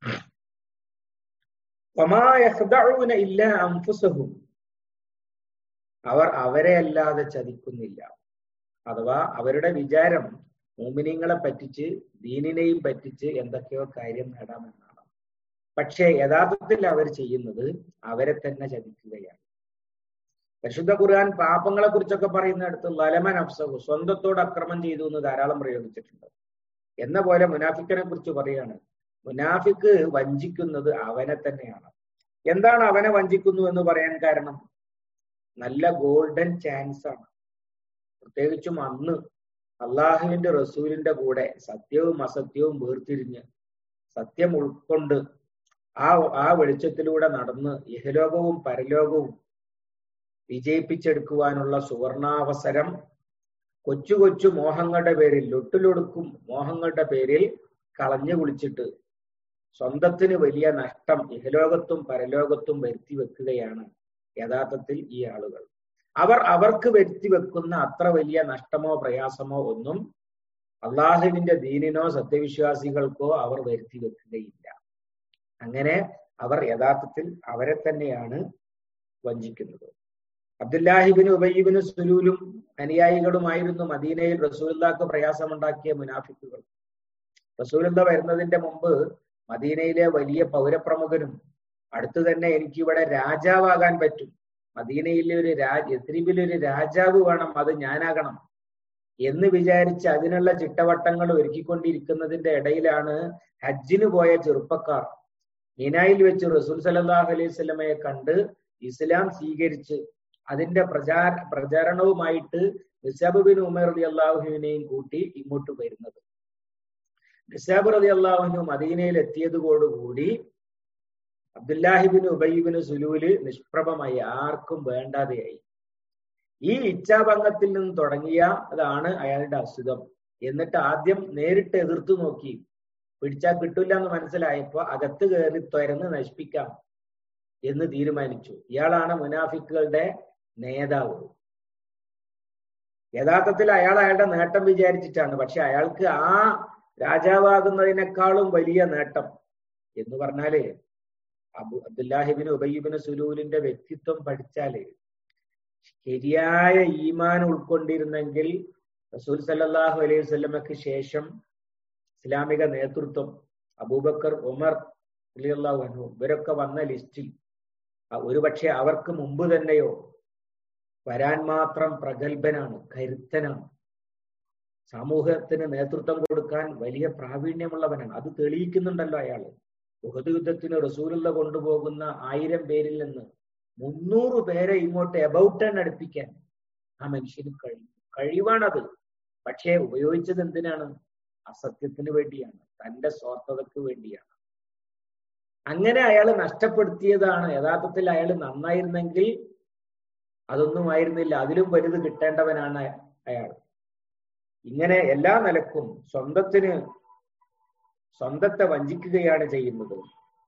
ഇല്ല അംഫുസഹും അവർ അവരെ അല്ലാതെ ചതിക്കുന്നില്ല അഥവാ അവരുടെ വിചാരം മോമിനിങ്ങളെ പറ്റിച്ച് ദീനിനെയും പറ്റിച്ച് എന്തൊക്കെയോ കാര്യം നേടാമെന്നാണ് പക്ഷേ യഥാർത്ഥത്തിൽ അവർ ചെയ്യുന്നത് അവരെ തന്നെ ചതിക്കുകയാണ് പരിശുദ്ധ ഖുർആൻ പാപങ്ങളെ കുറിച്ചൊക്കെ പറയുന്നിടത്ത് ലലമൻ അഫ്സഹു സ്വന്തത്തോട് അക്രമം ചെയ്തു എന്ന് ധാരാളം പ്രയോഗിച്ചിട്ടുണ്ട് എന്ന പോലെ മുനാഫിക്കിനെ കുറിച്ച് പറയാണ് മുനാഫിക്ക് വഞ്ചിക്കുന്നത് അവനെ തന്നെയാണ് എന്താണ് അവനെ വഞ്ചിക്കുന്നു എന്ന് പറയാൻ കാരണം നല്ല ഗോൾഡൻ ചാൻസ് ആണ് പ്രത്യേകിച്ചും അന്ന് അള്ളാഹുവിന്റെ റസൂലിന്റെ കൂടെ സത്യവും അസത്യവും വേർതിരിഞ്ഞ് സത്യം ഉൾക്കൊണ്ട് ആ ആ വെളിച്ചത്തിലൂടെ നടന്ന് ഇഹലോകവും പരലോകവും വിജയിപ്പിച്ചെടുക്കുവാനുള്ള സുവർണാവസരം കൊച്ചു കൊച്ചു മോഹങ്ങളുടെ പേരിൽ ലൊട്ടിലൊടുക്കും മോഹങ്ങളുടെ പേരിൽ കളഞ്ഞു കുളിച്ചിട്ട് സ്വന്തത്തിന് വലിയ നഷ്ടം ഇഹലോകത്തും പരലോകത്തും വരുത്തി വെക്കുകയാണ് യഥാർത്ഥത്തിൽ ഈ ആളുകൾ അവർ അവർക്ക് വരുത്തി വെക്കുന്ന അത്ര വലിയ നഷ്ടമോ പ്രയാസമോ ഒന്നും അള്ളാഹുവിന്റെ ദീനിനോ സത്യവിശ്വാസികൾക്കോ അവർ വരുത്തി വെക്കുകയില്ല അങ്ങനെ അവർ യഥാർത്ഥത്തിൽ അവരെ തന്നെയാണ് വഞ്ചിക്കുന്നത് അബ്ദുല്ലാഹിബിന് ഉബയ്യബിന് സുലൂലും അനുയായികളുമായിരുന്നു മദീനയിൽ റസൂലുള്ളാക്ക് പ്രയാസമുണ്ടാക്കിയ മുനാഫിക്കുകൾ റസൂലുള്ള വരുന്നതിന്റെ മുമ്പ് മദീനയിലെ വലിയ പൗരപ്രമുഖനും അടുത്തു തന്നെ എനിക്കിവിടെ രാജാവാകാൻ പറ്റും മദീനയിലെ ഒരു രാജ് യത്രീബിലെ ഒരു രാജാവ് വേണം അത് ഞാനാകണം എന്ന് വിചാരിച്ച് അതിനുള്ള ചിട്ടവട്ടങ്ങൾ ഒരുക്കിക്കൊണ്ടിരിക്കുന്നതിന്റെ ഇടയിലാണ് ഹജ്ജിന് പോയ ചെറുപ്പക്കാർ മീനായിൽ വെച്ച് റസൂൽ സലല്ലാഹു അലൈഹി സ്വലമയെ കണ്ട് ഇസ്ലാം സ്വീകരിച്ച് അതിന്റെ പ്രചാര പ്രചരണവുമായിട്ട് നിസാബുബിൻ ഉമർ അലി അള്ളാഹുവിനെയും കൂട്ടി ഇങ്ങോട്ട് വരുന്നത് നിസാബ് റതി അള്ളാഹുനു മദീനയിൽ എത്തിയതോടുകൂടി അബ്ദുല്ലാഹിബിൻ ഉബൈബിന് സുലൂല് നിഷ്പ്രഭമായി ആർക്കും വേണ്ടാതെയായി ഈ ഇച്ഛാഭംഗത്തിൽ നിന്ന് തുടങ്ങിയ അതാണ് അയാളുടെ അസുഖം എന്നിട്ട് ആദ്യം നേരിട്ട് എതിർത്തു നോക്കി പിടിച്ചാൽ കിട്ടില്ല എന്ന് മനസ്സിലായപ്പോ അകത്ത് കയറി തുരന്ന് നശിപ്പിക്കാം എന്ന് തീരുമാനിച്ചു ഇയാളാണ് മുനാഫിക്കുകളുടെ നേതാവ് യഥാർത്ഥത്തിൽ അയാൾ അയാളുടെ നേട്ടം വിചാരിച്ചിട്ടാണ് പക്ഷെ അയാൾക്ക് ആ രാജാവാകുന്നതിനേക്കാളും വലിയ നേട്ടം എന്ന് പറഞ്ഞാല് അബു അബ്ദുല്ലാഹിബിന് ഉബയ്യബിന് സുലൂലിന്റെ വ്യക്തിത്വം പഠിച്ചാല് ശരിയായ ഈമാൻ ഉൾക്കൊണ്ടിരുന്നെങ്കിൽ റസൂൽ സല്ലാഹു അലൈഹി വസല്ലമക്ക് ശേഷം ഇസ്ലാമിക നേതൃത്വം അബൂബക്കർ ഉമർ അലിയല്ലാഹു അൻഹു ഇവരൊക്കെ വന്ന ലിസ്റ്റിൽ ഒരുപക്ഷെ അവർക്ക് മുമ്പ് തന്നെയോ വരാൻ മാത്രം പ്രഗത്ഭനാണ് കരുത്തനാണ് സമൂഹത്തിന് നേതൃത്വം കൊടുക്കാൻ വലിയ പ്രാവീണ്യമുള്ളവനാണ് അത് തെളിയിക്കുന്നുണ്ടല്ലോ അയാള് ഉഹദ് യുദ്ധത്തിന് റസൂലുള്ള കൊണ്ടുപോകുന്ന ആയിരം പേരിൽ നിന്ന് മുന്നൂറ് പേരെ ഇങ്ങോട്ട് എബൌട്ടൺ അടുപ്പിക്കാൻ ആ മനുഷ്യന് കഴിയും കഴിവാണത് പക്ഷേ ഉപയോഗിച്ചത് എന്തിനാണ് അസത്യത്തിന് വേണ്ടിയാണ് തന്റെ സ്വാർത്ഥതയ്ക്ക് വേണ്ടിയാണ് അങ്ങനെ അയാൾ നഷ്ടപ്പെടുത്തിയതാണ് യഥാർത്ഥത്തിൽ അയാൾ നന്നായിരുന്നെങ്കിൽ അതൊന്നും ആയിരുന്നില്ല അതിലും വലുത് കിട്ടേണ്ടവനാണ് അയാൾ ഇങ്ങനെ എല്ലാ നിലക്കും സ്വന്തത്തിന് സ്വന്തത്തെ വഞ്ചിക്കുകയാണ് ചെയ്യുന്നത്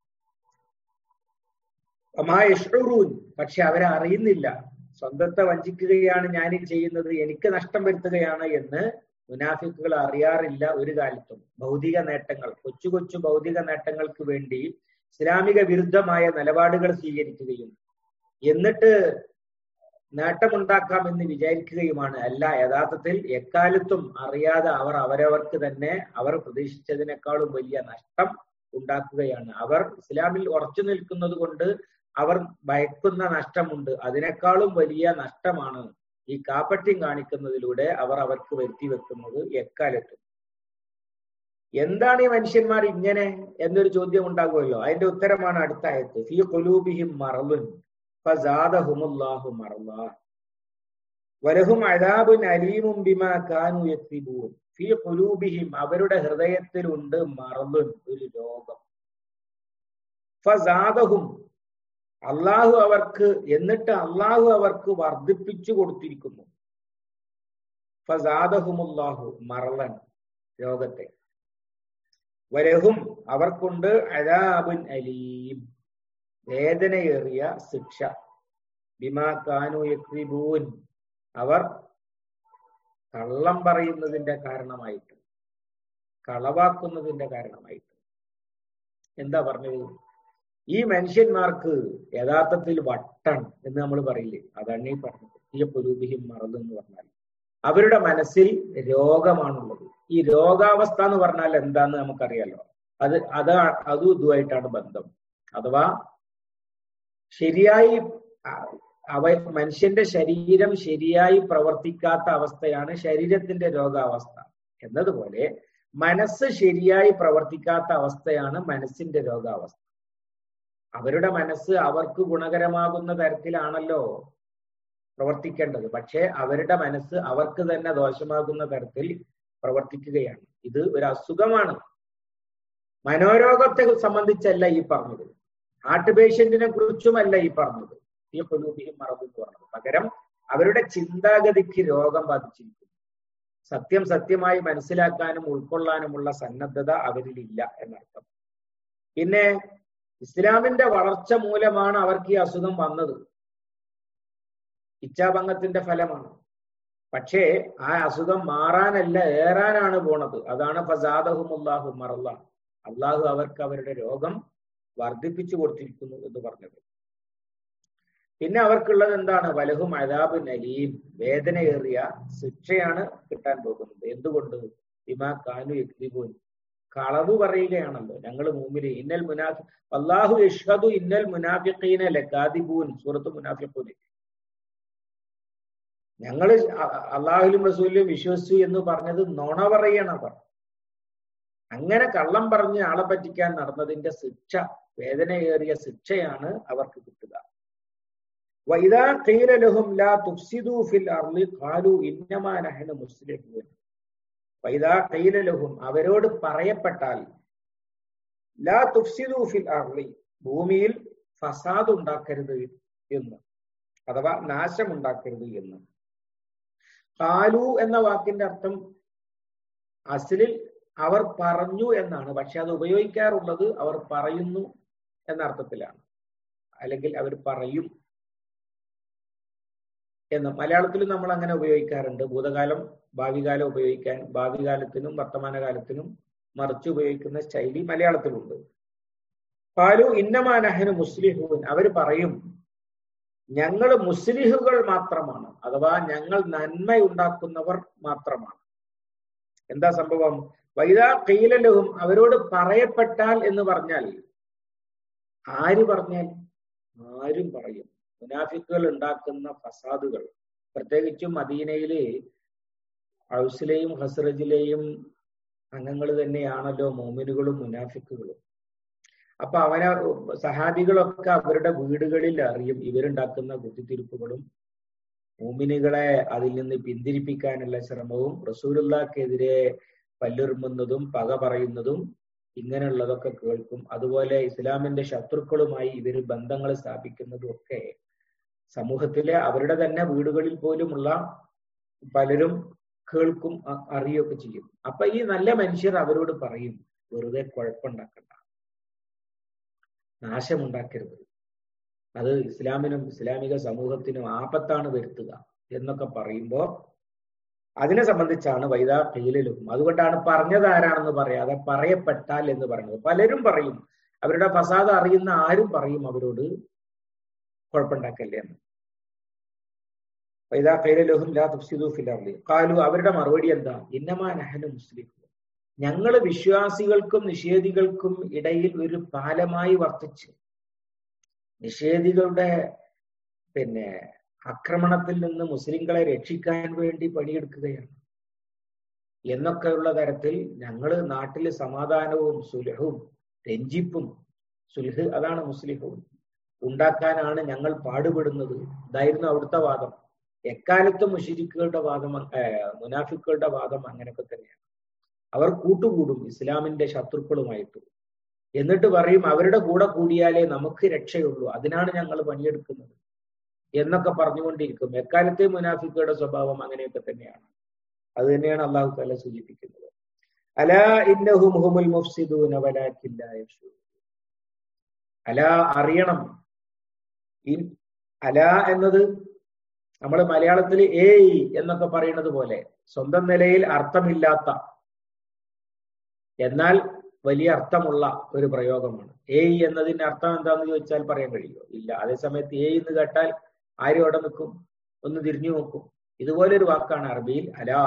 അമായഷൂറൂൻ പക്ഷെ അവരെ അറിയുന്നില്ല സ്വന്തത്തെ വഞ്ചിക്കുകയാണ് ഞാൻ ചെയ്യുന്നത് എനിക്ക് നഷ്ടം വരുത്തുകയാണ് എന്ന് മുനാഫിക്കുകൾ അറിയാറില്ല ഒരു കാലത്തും ഭൗതിക നേട്ടങ്ങൾ കൊച്ചു കൊച്ചു ഭൗതിക നേട്ടങ്ങൾക്ക് വേണ്ടി ഇസ്ലാമിക വിരുദ്ധമായ നിലപാടുകൾ സ്വീകരിക്കുകയും എന്നിട്ട് നേട്ടമുണ്ടാക്കാമെന്ന് വിചാരിക്കുകയുമാണ് അല്ല യഥാർത്ഥത്തിൽ എക്കാലത്തും അറിയാതെ അവർ അവരവർക്ക് തന്നെ അവർ പ്രതീക്ഷിച്ചതിനേക്കാളും വലിയ നഷ്ടം ഉണ്ടാക്കുകയാണ് അവർ ഇസ്ലാമിൽ ഉറച്ചു നിൽക്കുന്നത് കൊണ്ട് അവർ ഭയക്കുന്ന നഷ്ടമുണ്ട് അതിനേക്കാളും വലിയ നഷ്ടമാണ് ഈ കാപ്പട്യം കാണിക്കുന്നതിലൂടെ അവർ അവർക്ക് വരുത്തി വെക്കുന്നത് എക്കാലത്തും എന്താണ് ഈ മനുഷ്യന്മാർ ഇങ്ങനെ എന്നൊരു ചോദ്യം ഉണ്ടാകുമല്ലോ അതിന്റെ ഉത്തരമാണ് അടുത്ത ആയത്ത് ഫി കൊലൂബിഹിം മറലുൻ ഫസാദഹുമുല്ലാഹു മറല വലഹും അദാബുൻ അലീമും ബിമാ കാനു യക്തിബൂൻ ഫി കൊലൂബിഹിം അവരുടെ ഹൃദയത്തിലുണ്ട് മറലുൻ ഒരു രോഗം ഫസാദഹും അള്ളാഹു അവർക്ക് എന്നിട്ട് അള്ളാഹു അവർക്ക് വർദ്ധിപ്പിച്ചു കൊടുത്തിരിക്കുന്നു ഫസാദഹുമുല്ലാഹു മറലൻ രോഗത്തെ വരഹും അവർക്കുണ്ട് അലാബുൻ അലീം വേദനയേറിയ ശിക്ഷ ബിമാ കാനു യക്രിബൂൻ അവർ കള്ളം പറയുന്നതിന്റെ കാരണമായിട്ട് കളവാക്കുന്നതിന്റെ കാരണമായിട്ട് എന്താ പറഞ്ഞത് ഈ മനുഷ്യന്മാർക്ക് യഥാർത്ഥത്തിൽ വട്ടൺ എന്ന് നമ്മൾ പറയില്ലേ അതാണ് ഈ പറഞ്ഞത് ഈ പുരൂപിഹിം മറന്നെന്ന് പറഞ്ഞാൽ അവരുടെ മനസ്സിൽ രോഗമാണുള്ളത് ഈ രോഗാവസ്ഥ എന്ന് പറഞ്ഞാൽ എന്താന്ന് നമുക്കറിയാലോ അത് അതാ അതും ഇതുമായിട്ടാണ് ബന്ധം അഥവാ ശരിയായി അവ മനുഷ്യന്റെ ശരീരം ശരിയായി പ്രവർത്തിക്കാത്ത അവസ്ഥയാണ് ശരീരത്തിന്റെ രോഗാവസ്ഥ എന്നതുപോലെ മനസ്സ് ശരിയായി പ്രവർത്തിക്കാത്ത അവസ്ഥയാണ് മനസ്സിന്റെ രോഗാവസ്ഥ അവരുടെ മനസ്സ് അവർക്ക് ഗുണകരമാകുന്ന തരത്തിലാണല്ലോ പ്രവർത്തിക്കേണ്ടത് പക്ഷെ അവരുടെ മനസ്സ് അവർക്ക് തന്നെ ദോഷമാകുന്ന തരത്തിൽ പ്രവർത്തിക്കുകയാണ് ഇത് ഒരു അസുഖമാണ് മനോരോഗത്തെ സംബന്ധിച്ചല്ല ഈ പറഞ്ഞത് ഹാർട്ട് പേഷ്യന്റിനെ കുറിച്ചുമല്ല ഈ പറഞ്ഞത് ഈ കൊലൂബിയും മറന്നു എന്ന് പറഞ്ഞത് പകരം അവരുടെ ചിന്താഗതിക്ക് രോഗം ബാധിച്ചിരിക്കുന്നു സത്യം സത്യമായി മനസ്സിലാക്കാനും ഉൾക്കൊള്ളാനുമുള്ള സന്നദ്ധത അവരിലില്ല എന്നർത്ഥം പിന്നെ ഇസ്ലാമിന്റെ വളർച്ച മൂലമാണ് അവർക്ക് ഈ അസുഖം വന്നത് ഇച്ഛാഭംഗത്തിന്റെ ഫലമാണ് പക്ഷേ ആ അസുഖം മാറാനല്ല ഏറാനാണ് പോണത് അതാണ് ഫസാദഹുമുല്ലാഹു മറല്ല അള്ളാഹു അവർക്ക് അവരുടെ രോഗം വർദ്ധിപ്പിച്ചു കൊടുത്തിരിക്കുന്നു എന്ന് പറഞ്ഞത് പിന്നെ അവർക്കുള്ളത് എന്താണ് വലഹും അതാബ് നലീം വേദനയേറിയ ശിക്ഷയാണ് കിട്ടാൻ പോകുന്നത് എന്തുകൊണ്ട് ഇമാ കാനു യക്തിബൂൻ കളവ് പറയുകയാണല്ലോ ഞങ്ങൾ മുമ്പില് ഇന്നൽ മുനാഫി അള്ളാഹു ഇഷ്ഹദു ഇന്നൽ മുനാഫിഖീന ലക്കാദിബൂൻ സൂറത്ത് മുനാഫിഖൂന് ഞങ്ങൾ അള്ളാഹുലും റസൂലിലും വിശ്വസിച്ചു എന്ന് പറഞ്ഞത് നുണ പറയണ അവർ അങ്ങനെ കള്ളം പറഞ്ഞ് ആളെ പറ്റിക്കാൻ നടന്നതിന്റെ ശിക്ഷ വേദനയേറിയ ശിക്ഷയാണ് അവർക്ക് കിട്ടുക വൈദാ ഖീല ലഹും ലാ തുഫ്സിദു ഫിൽ അർളി ഖാലു ഇന്നമാ നഹ്നു മുസ്ലിഹൂൻ വൈദാ ഖീല ലഹും അവരോട് പറയപ്പെട്ടാൽ ലാ തുഫ്സിദു ഫിൽ അർളി ഭൂമിയിൽ ഫസാദ് ഉണ്ടാക്കരുത് എന്ന് അഥവാ നാശം ഉണ്ടാക്കരുത് എന്ന് കാലു എന്ന വാക്കിന്റെ അർത്ഥം അസിലിൽ അവർ പറഞ്ഞു എന്നാണ് പക്ഷെ അത് ഉപയോഗിക്കാറുള്ളത് അവർ പറയുന്നു എന്ന അർത്ഥത്തിലാണ് അല്ലെങ്കിൽ അവർ പറയും എന്ന് മലയാളത്തിൽ നമ്മൾ അങ്ങനെ ഉപയോഗിക്കാറുണ്ട് ഭൂതകാലം ഭാവികാലം ഉപയോഗിക്കാൻ ഭാവി കാലത്തിനും വർത്തമാനകാലത്തിനും മറിച്ച് ഉപയോഗിക്കുന്ന ശൈലി മലയാളത്തിലുണ്ട് പാലു ഇന്നമാനഹന് മുസ്ലിഹൂൻ അവർ പറയും ഞങ്ങൾ മുസ്ലിഹുകൾ മാത്രമാണ് അഥവാ ഞങ്ങൾ നന്മയുണ്ടാക്കുന്നവർ മാത്രമാണ് എന്താ സംഭവം വൈദാ കീലലഹും അവരോട് പറയപ്പെട്ടാൽ എന്ന് പറഞ്ഞാൽ ആര് പറഞ്ഞാൽ ആരും പറയും മുനാഫിക്കുകൾ ഉണ്ടാക്കുന്ന ഫസാദുകൾ പ്രത്യേകിച്ചും മദീനയില് ഔസിലെയും ഹസ്രജിലെയും അംഗങ്ങൾ തന്നെയാണല്ലോ മോമിനുകളും മുനാഫിക്കുകളും അപ്പൊ അവന സഹാബികളൊക്കെ അവരുടെ വീടുകളിൽ അറിയും ഇവരുണ്ടാക്കുന്ന കുത്തിത്തിരിപ്പുകളും മോമിനുകളെ അതിൽ നിന്ന് പിന്തിരിപ്പിക്കാനുള്ള ശ്രമവും റസൂലുള്ളക്കെതിരെ പല്ലുറുമ്പുന്നതും പക പറയുന്നതും ഇങ്ങനെയുള്ളതൊക്കെ കേൾക്കും അതുപോലെ ഇസ്ലാമിന്റെ ശത്രുക്കളുമായി ഇവർ ബന്ധങ്ങൾ സ്ഥാപിക്കുന്നതും ഒക്കെ സമൂഹത്തിലെ അവരുടെ തന്നെ വീടുകളിൽ പോലുമുള്ള പലരും കേൾക്കും അറിയുകയൊക്കെ ചെയ്യും അപ്പൊ ഈ നല്ല മനുഷ്യർ അവരോട് പറയും വെറുതെ കുഴപ്പമുണ്ടാക്കണ്ട നാശമുണ്ടാക്കരുത് അത് ഇസ്ലാമിനും ഇസ്ലാമിക സമൂഹത്തിനും ആപത്താണ് വരുത്തുക എന്നൊക്കെ പറയുമ്പോ അതിനെ സംബന്ധിച്ചാണ് വൈദാ കീലിലും അതുകൊണ്ടാണ് പറഞ്ഞത് ആരാണെന്ന് പറയാതെ പറയപ്പെട്ടാൽ എന്ന് പറയുന്നത് പലരും പറയും അവരുടെ ഫസാദ് അറിയുന്ന ആരും പറയും അവരോട് കുഴപ്പമുണ്ടാക്കല്ലേ എന്ന് വൈദാ കൈലലുഹും ലാ തുഫ്സിദു ഫിൽ അർളി ഖാലു അവരുടെ മറുപടി എന്താ ഇന്നമാ നഹനു മുസ്ലിം ഞങ്ങൾ വിശ്വാസികൾക്കും നിഷേധികൾക്കും ഇടയിൽ ഒരു പാലമായി വർത്തിച്ചു നിഷേധികളുടെ പിന്നെ ആക്രമണത്തിൽ നിന്ന് മുസ്ലിങ്ങളെ രക്ഷിക്കാൻ വേണ്ടി പണിയെടുക്കുകയാണ് എന്നൊക്കെയുള്ള തരത്തിൽ ഞങ്ങൾ നാട്ടിൽ സമാധാനവും സുലഹവും രഞ്ജിപ്പും സുൽഹ് അതാണ് മുസ്ലിഹും ഉണ്ടാക്കാനാണ് ഞങ്ങൾ പാടുപെടുന്നത് ഇതായിരുന്നു അവിടുത്തെ വാദം എക്കാലത്തും മുഷിരിക്കുകളുടെ വാദം മുനാഫിക്കുകളുടെ വാദം അങ്ങനെയൊക്കെ തന്നെയാണ് അവർ കൂട്ടുകൂടും ഇസ്ലാമിന്റെ ശത്രുക്കളുമായിട്ട് എന്നിട്ട് പറയും അവരുടെ കൂടെ കൂടിയാലേ നമുക്ക് രക്ഷയുള്ളൂ അതിനാണ് ഞങ്ങൾ പണിയെടുക്കുന്നത് എന്നൊക്കെ പറഞ്ഞുകൊണ്ടിരിക്കും എക്കാലത്തെ മുനാഫിക്കയുടെ സ്വഭാവം അങ്ങനെയൊക്കെ തന്നെയാണ് അത് തന്നെയാണ് അള്ളാഹു താല സൂചിപ്പിക്കുന്നത് അലാ ഇന്നഹും ഹുമുൽ മുഫ്സിദൂന വലാകില്ല അല അറിയണം അല എന്നത് നമ്മൾ മലയാളത്തിൽ ഏയ് എന്നൊക്കെ പറയുന്നത് പോലെ സ്വന്തം നിലയിൽ അർത്ഥമില്ലാത്ത എന്നാൽ വലിയ അർത്ഥമുള്ള ഒരു പ്രയോഗമാണ് ഏയ് എന്നതിന്റെ അർത്ഥം എന്താന്ന് ചോദിച്ചാൽ പറയാൻ കഴിയുമോ ഇല്ല അതേസമയത്ത് ഏയ് എന്ന് കേട്ടാൽ ആരും അവിടെ നിൽക്കും ഒന്ന് തിരിഞ്ഞു നോക്കും ഇതുപോലെ ഒരു വാക്കാണ് അറബിയിൽ അലാ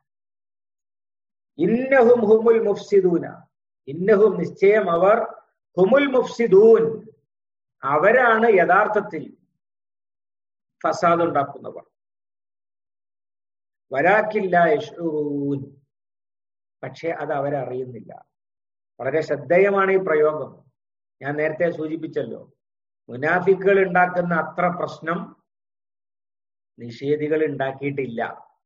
ഇന്നഹും ഹുമുൽ മുഫ്സിദൂന ഇന്നഹും നിശ്ചയം അവർ ഹുമുൽ മുഫ്സിദൂൻ അവരാണ് യഥാർത്ഥത്തിൽ ഫസാദ് ഉണ്ടാക്കുന്നവർ വരാക്കില്ല യഷൂൻ പക്ഷെ അത് അവരറിയുന്നില്ല വളരെ ശ്രദ്ധേയമാണ് ഈ പ്രയോഗം ഞാൻ നേരത്തെ സൂചിപ്പിച്ചല്ലോ മുനാഫിക്കുകൾ ഉണ്ടാക്കുന്ന അത്ര പ്രശ്നം നിഷേധികൾ ഉണ്ടാക്കിയിട്ടില്ല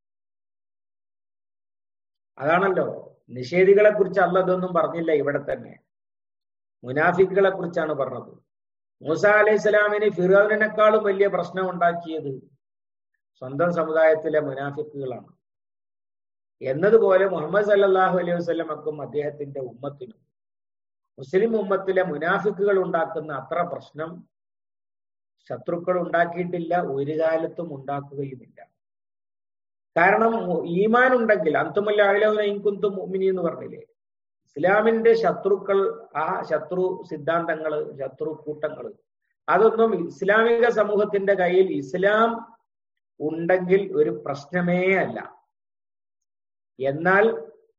അതാണല്ലോ നിഷേധികളെ കുറിച്ച് അല്ല ഇതൊന്നും പറഞ്ഞില്ല ഇവിടെ തന്നെ മുനാഫിക്കുകളെ കുറിച്ചാണ് പറഞ്ഞത് മൂസ അലൈഹി സ്വലാമിന് ഫിറോവിനേക്കാളും വലിയ പ്രശ്നം ഉണ്ടാക്കിയത് സ്വന്തം സമുദായത്തിലെ മുനാഫിക്കുകളാണ് എന്നതുപോലെ മുഹമ്മദ് സല്ലാഹു അലൈഹി വസ്ലമക്കും അദ്ദേഹത്തിന്റെ ഉമ്മത്തിനും മുസ്ലിം ഉമ്മത്തിലെ മുനാഫിക്കുകൾ ഉണ്ടാക്കുന്ന അത്ര പ്രശ്നം ശത്രുക്കൾ ഉണ്ടാക്കിയിട്ടില്ല ഒരു കാലത്തും ഉണ്ടാക്കുകയുമില്ല കാരണം ഈമാൻ ഉണ്ടെങ്കിൽ അന്തുമല്ലാകുന്തും മുമിനി എന്ന് പറഞ്ഞില്ലേ ഇസ്ലാമിന്റെ ശത്രുക്കൾ ആ ശത്രു സിദ്ധാന്തങ്ങള് ശത്രു കൂട്ടങ്ങള് അതൊന്നും ഇസ്ലാമിക സമൂഹത്തിന്റെ കയ്യിൽ ഇസ്ലാം ഉണ്ടെങ്കിൽ ഒരു പ്രശ്നമേ അല്ല എന്നാൽ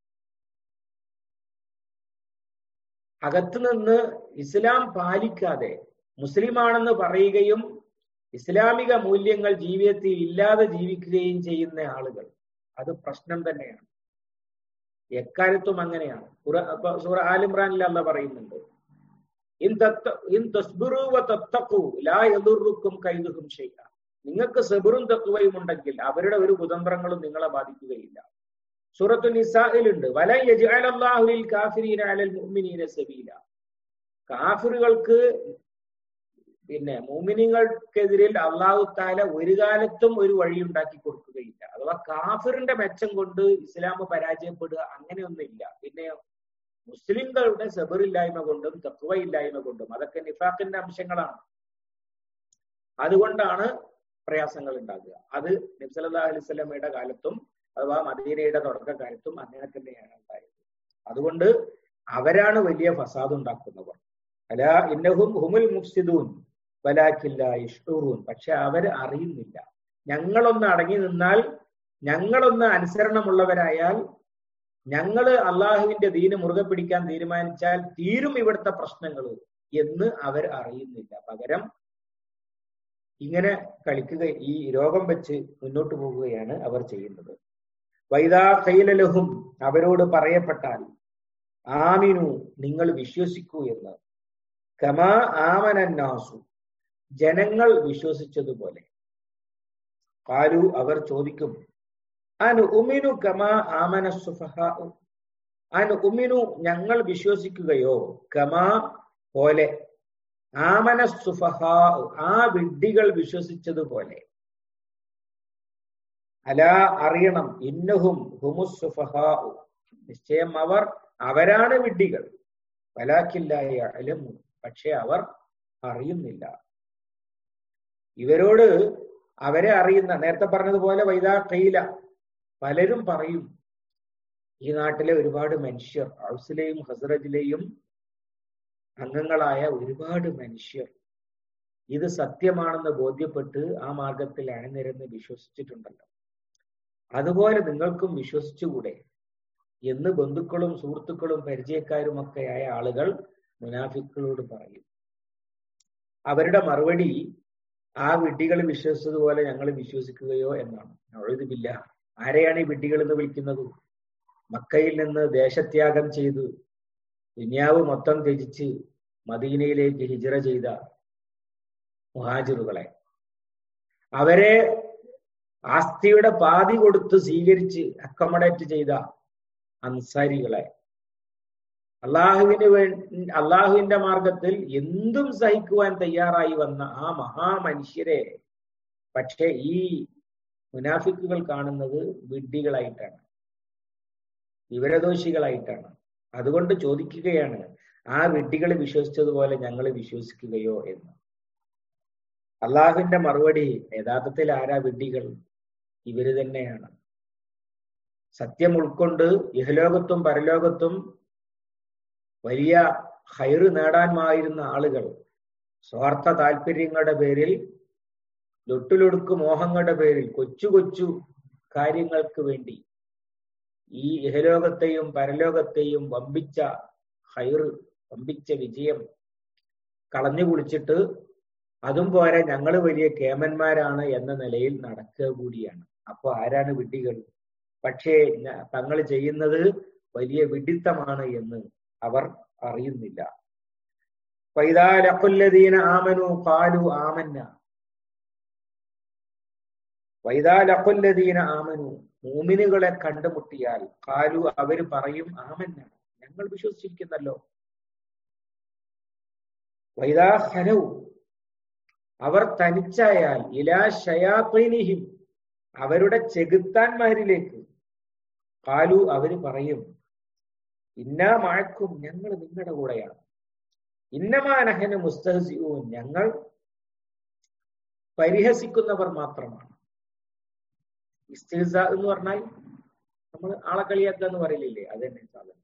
അകത്തുനിന്ന് ഇസ്ലാം പാലിക്കാതെ മുസ്ലിമാണെന്ന് പറയുകയും ഇസ്ലാമിക മൂല്യങ്ങൾ ജീവിതത്തിൽ ഇല്ലാതെ ജീവിക്കുകയും ചെയ്യുന്ന ആളുകൾ അത് പ്രശ്നം തന്നെയാണ് എക്കാലത്തും അങ്ങനെയാണ് സൂറ ആലിമ്രാനിൽ അല്ല പറയുന്നുണ്ട് ഇൻ തസ്ബിറു വ തത്തഖു ലാ യദുറുക്കും കൈദുഹും ഷൈഅ നിങ്ങൾക്ക് സെബറും തക്കുവയും ഉണ്ടെങ്കിൽ അവരുടെ ഒരു കുതന്ത്രങ്ങളും നിങ്ങളെ ബാധിക്കുകയില്ല സൂറത്തു നിസായിലുണ്ട് വല യജ്അലല്ലാഹുലിൽ കാഫിരീന അലൽ മുഅ്മിനീന സബീല കാഫിറുകൾക്ക് പിന്നെ മൂമിനിങ്ങൾക്കെതിരിൽ അള്ളാഹു താല ഒരു കാലത്തും ഒരു വഴി ഉണ്ടാക്കി കൊടുക്കുകയില്ല അഥവാ കാഫിറിന്റെ മെച്ചം കൊണ്ട് ഇസ്ലാം പരാജയപ്പെടുക അങ്ങനെയൊന്നുമില്ല പിന്നെ മുസ്ലിംകളുടെ സബറില്ലായ്മ കൊണ്ടും തത്വയില്ലായ്മ കൊണ്ടും അതൊക്കെ നിഫാഖിന്റെ അംശങ്ങളാണ് അതുകൊണ്ടാണ് പ്രയാസങ്ങൾ ഉണ്ടാകുക അത് നബ്സല്ലാ അലൈവല്ലമയുടെ കാലത്തും അഥവാ മദീനയുടെ തുടക്കകാലത്തും അങ്ങനെ തന്നെയാണ് ഉണ്ടായത് അതുകൊണ്ട് അവരാണ് വലിയ ഫസാദ് ഉണ്ടാക്കുന്നവർ അല ഇന്നഹും ഹുമുൽ മുഫ്സിദൂൻ വലാക്കില്ല ഇഷ്ടൂറൂൻ പക്ഷെ അവർ അറിയുന്നില്ല ഞങ്ങളൊന്ന് അടങ്ങി നിന്നാൽ ഞങ്ങളൊന്ന് അനുസരണമുള്ളവരായാൽ ഞങ്ങള് അള്ളാഹുവിന്റെ ദീന് മുറുകെ പിടിക്കാൻ തീരുമാനിച്ചാൽ തീരും ഇവിടുത്തെ പ്രശ്നങ്ങൾ എന്ന് അവർ അറിയുന്നില്ല പകരം ഇങ്ങനെ കളിക്കുക ഈ രോഗം വെച്ച് മുന്നോട്ട് പോകുകയാണ് അവർ ചെയ്യുന്നത് വൈദാ കൈലലഹും അവരോട് പറയപ്പെട്ടാൽ ആമിനു നിങ്ങൾ വിശ്വസിക്കൂ എന്ന് കമാ ആമനന്നാസു ജനങ്ങൾ വിശ്വസിച്ചതുപോലെ കാലു അവർ ചോദിക്കും അനു ഉമിനു കമാ ആമന സുഫഹ അനു ഉമിനു ഞങ്ങൾ വിശ്വസിക്കുകയോ കമാ പോലെ ആമന സുഫഹ ആ വിഡ്ഢികൾ വിശ്വസിച്ചതുപോലെ അല അറിയണം ഇന്നഹും ഹുമുസ് സുഫഹ നിശ്ചയം അവർ അവരാണ് വിഡ്ഢികൾ വലാക്കില്ലായ അലമു പക്ഷെ അവർ അറിയുന്നില്ല ഇവരോട് അവരെ അറിയുന്ന നേരത്തെ പറഞ്ഞതുപോലെ വൈദാ കയ്യില പലരും പറയും ഈ നാട്ടിലെ ഒരുപാട് മനുഷ്യർ ഹൗസിലെയും ഹസറജിലെയും അംഗങ്ങളായ ഒരുപാട് മനുഷ്യർ ഇത് സത്യമാണെന്ന് ബോധ്യപ്പെട്ട് ആ മാർഗത്തിൽ അണിനിരന്ന് വിശ്വസിച്ചിട്ടുണ്ടല്ലോ അതുപോലെ നിങ്ങൾക്കും വിശ്വസിച്ചുകൂടെ എന്ന് ബന്ധുക്കളും സുഹൃത്തുക്കളും പരിചയക്കാരുമൊക്കെയായ ആളുകൾ മുനാഫിക്കളോട് പറയും അവരുടെ മറുപടി ആ വിഡ്ഢികൾ വിശ്വസിച്ചതുപോലെ ഞങ്ങൾ വിശ്വസിക്കുകയോ എന്നാണ് എഴുതുമില്ല ആരെയാണ് ഈ വിഡ്ഢികൾ എന്ന് വിളിക്കുന്നത് മക്കയിൽ നിന്ന് ദേശത്യാഗം ചെയ്ത് ദുന്യാവ് മൊത്തം ത്യജിച്ച് മദീനയിലേക്ക് ഹിജറ ചെയ്ത മുഹാജിറുകളെ അവരെ ആസ്തിയുടെ പാതി കൊടുത്ത് സ്വീകരിച്ച് അക്കമഡേറ്റ് ചെയ്ത അൻസാരികളെ അള്ളാഹുവിന് വേണ്ടി അള്ളാഹുവിന്റെ മാർഗത്തിൽ എന്തും സഹിക്കുവാൻ തയ്യാറായി വന്ന ആ മഹാമനുഷ്യരെ പക്ഷെ ഈ മുനാഫിക്കുകൾ കാണുന്നത് വിഡ്ഢികളായിട്ടാണ് വിവരദോഷികളായിട്ടാണ് അതുകൊണ്ട് ചോദിക്കുകയാണ് ആ വിഡ്ഢികൾ വിശ്വസിച്ചതുപോലെ ഞങ്ങൾ വിശ്വസിക്കുകയോ എന്ന് അള്ളാഹുവിന്റെ മറുപടി യഥാർത്ഥത്തിൽ ആരാ വിഡ്ഢികൾ ഇവര് തന്നെയാണ് സത്യം ഉൾക്കൊണ്ട് ഇഹലോകത്തും പരലോകത്തും വലിയ ഹൈറ് നേടാനുമായിരുന്ന ആളുകൾ സ്വാർത്ഥ താല്പര്യങ്ങളുടെ പേരിൽ ലൊട്ടിലൊടുക്ക് മോഹങ്ങളുടെ പേരിൽ കൊച്ചു കൊച്ചു കാര്യങ്ങൾക്ക് വേണ്ടി ഈ ഇഹലോകത്തെയും പരലോകത്തെയും വമ്പിച്ച ഹൈറ് വമ്പിച്ച വിജയം കളഞ്ഞു കുളിച്ചിട്ട് അതും പോരെ ഞങ്ങൾ വലിയ കേമന്മാരാണ് എന്ന നിലയിൽ നടക്കുക കൂടിയാണ് അപ്പൊ ആരാണ് വിഡ്ഢികൾ പക്ഷേ തങ്ങൾ ചെയ്യുന്നത് വലിയ വിഡിത്തമാണ് എന്ന് അവർ അറിയുന്നില്ല വൈതാലഖുല്ലദീന ആമനു കാലു ആമന്ന വൈതാലഖുല്ലദീന ആമനു മൂമിനുകളെ കണ്ടുമുട്ടിയാൽ കാലു അവര് പറയും ആമന്ന ഞങ്ങൾ വിശ്വസിച്ചിരിക്കുന്നല്ലോ വൈതാ ഹലവു അവർ തനിച്ചായാൽ ഇലാ ഷയാത്തൈനിഹിം അവരുടെ ചെകുത്താന്മാരിലേക്ക് കാലു അവര് പറയും ഇന്നാ മഴക്കും ഞങ്ങൾ നിങ്ങളുടെ കൂടെയാണ് ഇന്നമാനഹന് മുസ്തഹസിവും ഞങ്ങൾ പരിഹസിക്കുന്നവർ മാത്രമാണ് ഇസ്തിഹസ എന്ന് പറഞ്ഞാൽ നമ്മൾ ആളെ കളിയാക്കുക എന്ന് പറയില്ലേ അത് തന്നെ സാധനം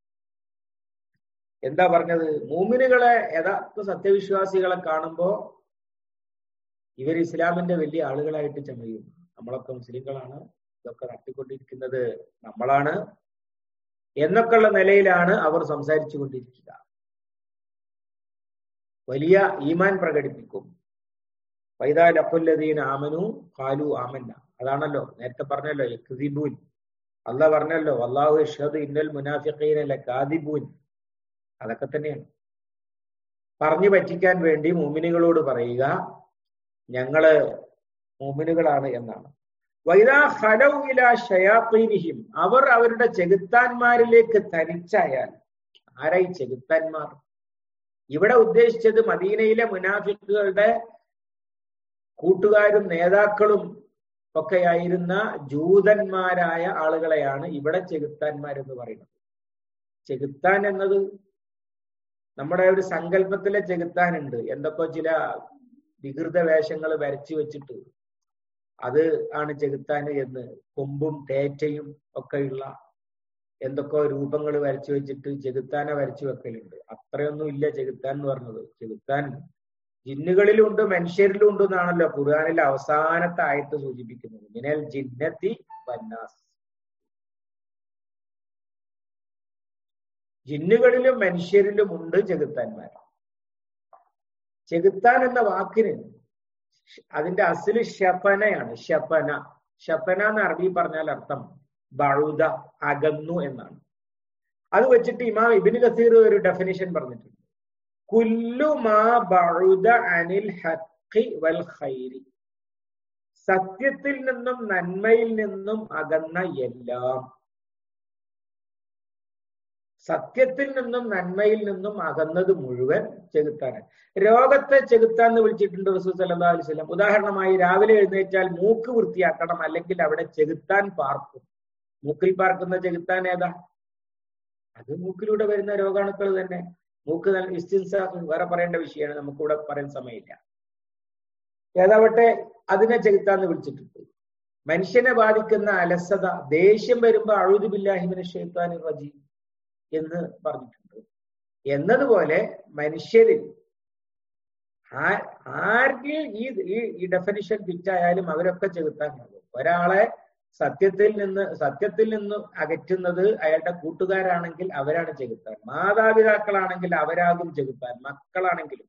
എന്താ പറഞ്ഞത് മൂമിനുകളെ യഥാർത്ഥ സത്യവിശ്വാസികളെ കാണുമ്പോ ഇവർ ഇസ്ലാമിന്റെ വലിയ ആളുകളായിട്ട് ചമയും നമ്മളൊക്കെ മുസ്ലിങ്ങളാണ് ഇതൊക്കെ നടത്തിക്കൊണ്ടിരിക്കുന്നത് നമ്മളാണ് എന്നൊക്കെയുള്ള നിലയിലാണ് അവർ സംസാരിച്ചു കൊണ്ടിരിക്കുക വലിയ ഈമാൻ പ്രകടിപ്പിക്കും വൈദാ ലഖുല്ലദീൻ ആമനു കാലു ആമന്ന അതാണല്ലോ നേരത്തെ പറഞ്ഞല്ലോ യക്തിബൂൻ അല്ല പറഞ്ഞല്ലോ അള്ളാഹു ഇഷദ് ഇന്നൽ മുനാഫിഖീന ലകാദിബൂൻ അതൊക്കെ തന്നെയാണ് പറഞ്ഞു പറ്റിക്കാൻ വേണ്ടി മുമിനികളോട് പറയുക ഞങ്ങള് മോമിനുകളാണ് എന്നാണ് വൈദാ ഹലൗ ഇല ഷയാത്തീനിഹിം അവർ അവരുടെ ചെകുത്താന്മാരിലേക്ക് തനിച്ചായാൽ ആരായി ചെകുത്താന്മാർ ഇവിടെ ഉദ്ദേശിച്ചത് മദീനയിലെ മുനാഫിക്കുകളുടെ കൂട്ടുകാരും നേതാക്കളും ഒക്കെയായിരുന്ന ജൂതന്മാരായ ആളുകളെയാണ് ഇവിടെ ചെകുത്താന്മാരെന്ന് പറയുന്നത് ചെകുത്താൻ എന്നത് നമ്മുടെ ഒരു സങ്കല്പത്തിലെ ചെകുത്താനുണ്ട് എന്തൊക്കെ ചില വികൃത വേഷങ്ങൾ വരച്ചു വെച്ചിട്ട് അത് ആണ് ചെകുത്താന് എന്ന് കൊമ്പും തേറ്റയും ഒക്കെയുള്ള എന്തൊക്കെ രൂപങ്ങൾ വരച്ചു വെച്ചിട്ട് ചെകുത്താനെ വരച്ചു വെക്കലുണ്ട് അത്രയൊന്നും ഇല്ല ചെകുത്താൻ എന്ന് പറഞ്ഞത് ചെകുത്താൻ ജിന്നുകളിലും ഉണ്ട് മനുഷ്യരിലും ഉണ്ട് എന്നാണല്ലോ ഖുർആാനിലെ അവസാനത്തെ ആയത്ത് സൂചിപ്പിക്കുന്നത് മിനൽ ജിന്നത്തി വന്നാസ് ജിന്നുകളിലും മനുഷ്യരിലും ഉണ്ട് ചെകുത്താന്മാർ ചെകുത്താൻ എന്ന വാക്കിന് അതിന്റെ അസില് ഷപ്പനയാണ് ഷപ്പന ഷപ്പന എന്ന് അറബി പറഞ്ഞാൽ അർത്ഥം ബഴുത അകന്നു എന്നാണ് അത് വെച്ചിട്ട് ഇമാം ഇബിന് കസീർ ഒരു ഡെഫിനിഷൻ പറഞ്ഞിട്ടുണ്ട് കുല്ലു മാ ബഴുത അനിൽ ഹക്കി വൽ ഖൈരി സത്യത്തിൽ നിന്നും നന്മയിൽ നിന്നും അകന്ന എല്ലാം സത്യത്തിൽ നിന്നും നന്മയിൽ നിന്നും അകന്നത് മുഴുവൻ ചെകുത്താണ് രോഗത്തെ ചെകുത്താന്ന് വിളിച്ചിട്ടുണ്ട് റസൂൽ സല്ലല്ലാഹു അലൈഹി വസല്ലം ഉദാഹരണമായി രാവിലെ എഴുന്നേറ്റാൽ മൂക്ക് വൃത്തിയാക്കണം അല്ലെങ്കിൽ അവിടെ ചെകുത്താൻ പാർക്കും മൂക്കിൽ പാർക്കുന്ന ചെകുത്താൻ ഏതാ അത് മൂക്കിലൂടെ വരുന്ന രോഗാണുക്കൾ തന്നെ മൂക്ക് നല്ല ഇസ്തിൻസാഫ് വേറെ പറയേണ്ട വിഷയമാണ് നമുക്കിവിടെ പറയാൻ സമയമില്ല ഏതാവട്ടെ അതിനെ ചെകുത്താന്ന് വിളിച്ചിട്ടുണ്ട് മനുഷ്യനെ ബാധിക്കുന്ന അലസത ദേഷ്യം വരുമ്പോ അഴുതു ബില്ലാഹിമിനെ ഷെയ്ത്താൻ റജീം എന്ന് പറഞ്ഞിട്ടുണ്ട് എന്നതുപോലെ മനുഷ്യരിൽ ആർക്ക് ഈ ഈ ഡെഫിനിഷൻ ഫിറ്റായാലും അവരൊക്കെ ചെകുത്താനാകും ഒരാളെ സത്യത്തിൽ നിന്ന് സത്യത്തിൽ നിന്ന് അകറ്റുന്നത് അയാളുടെ കൂട്ടുകാരാണെങ്കിൽ അവരാണ് ചെകുത്താൻ മാതാപിതാക്കളാണെങ്കിൽ അവരാകും ചെകുത്താൻ മക്കളാണെങ്കിലും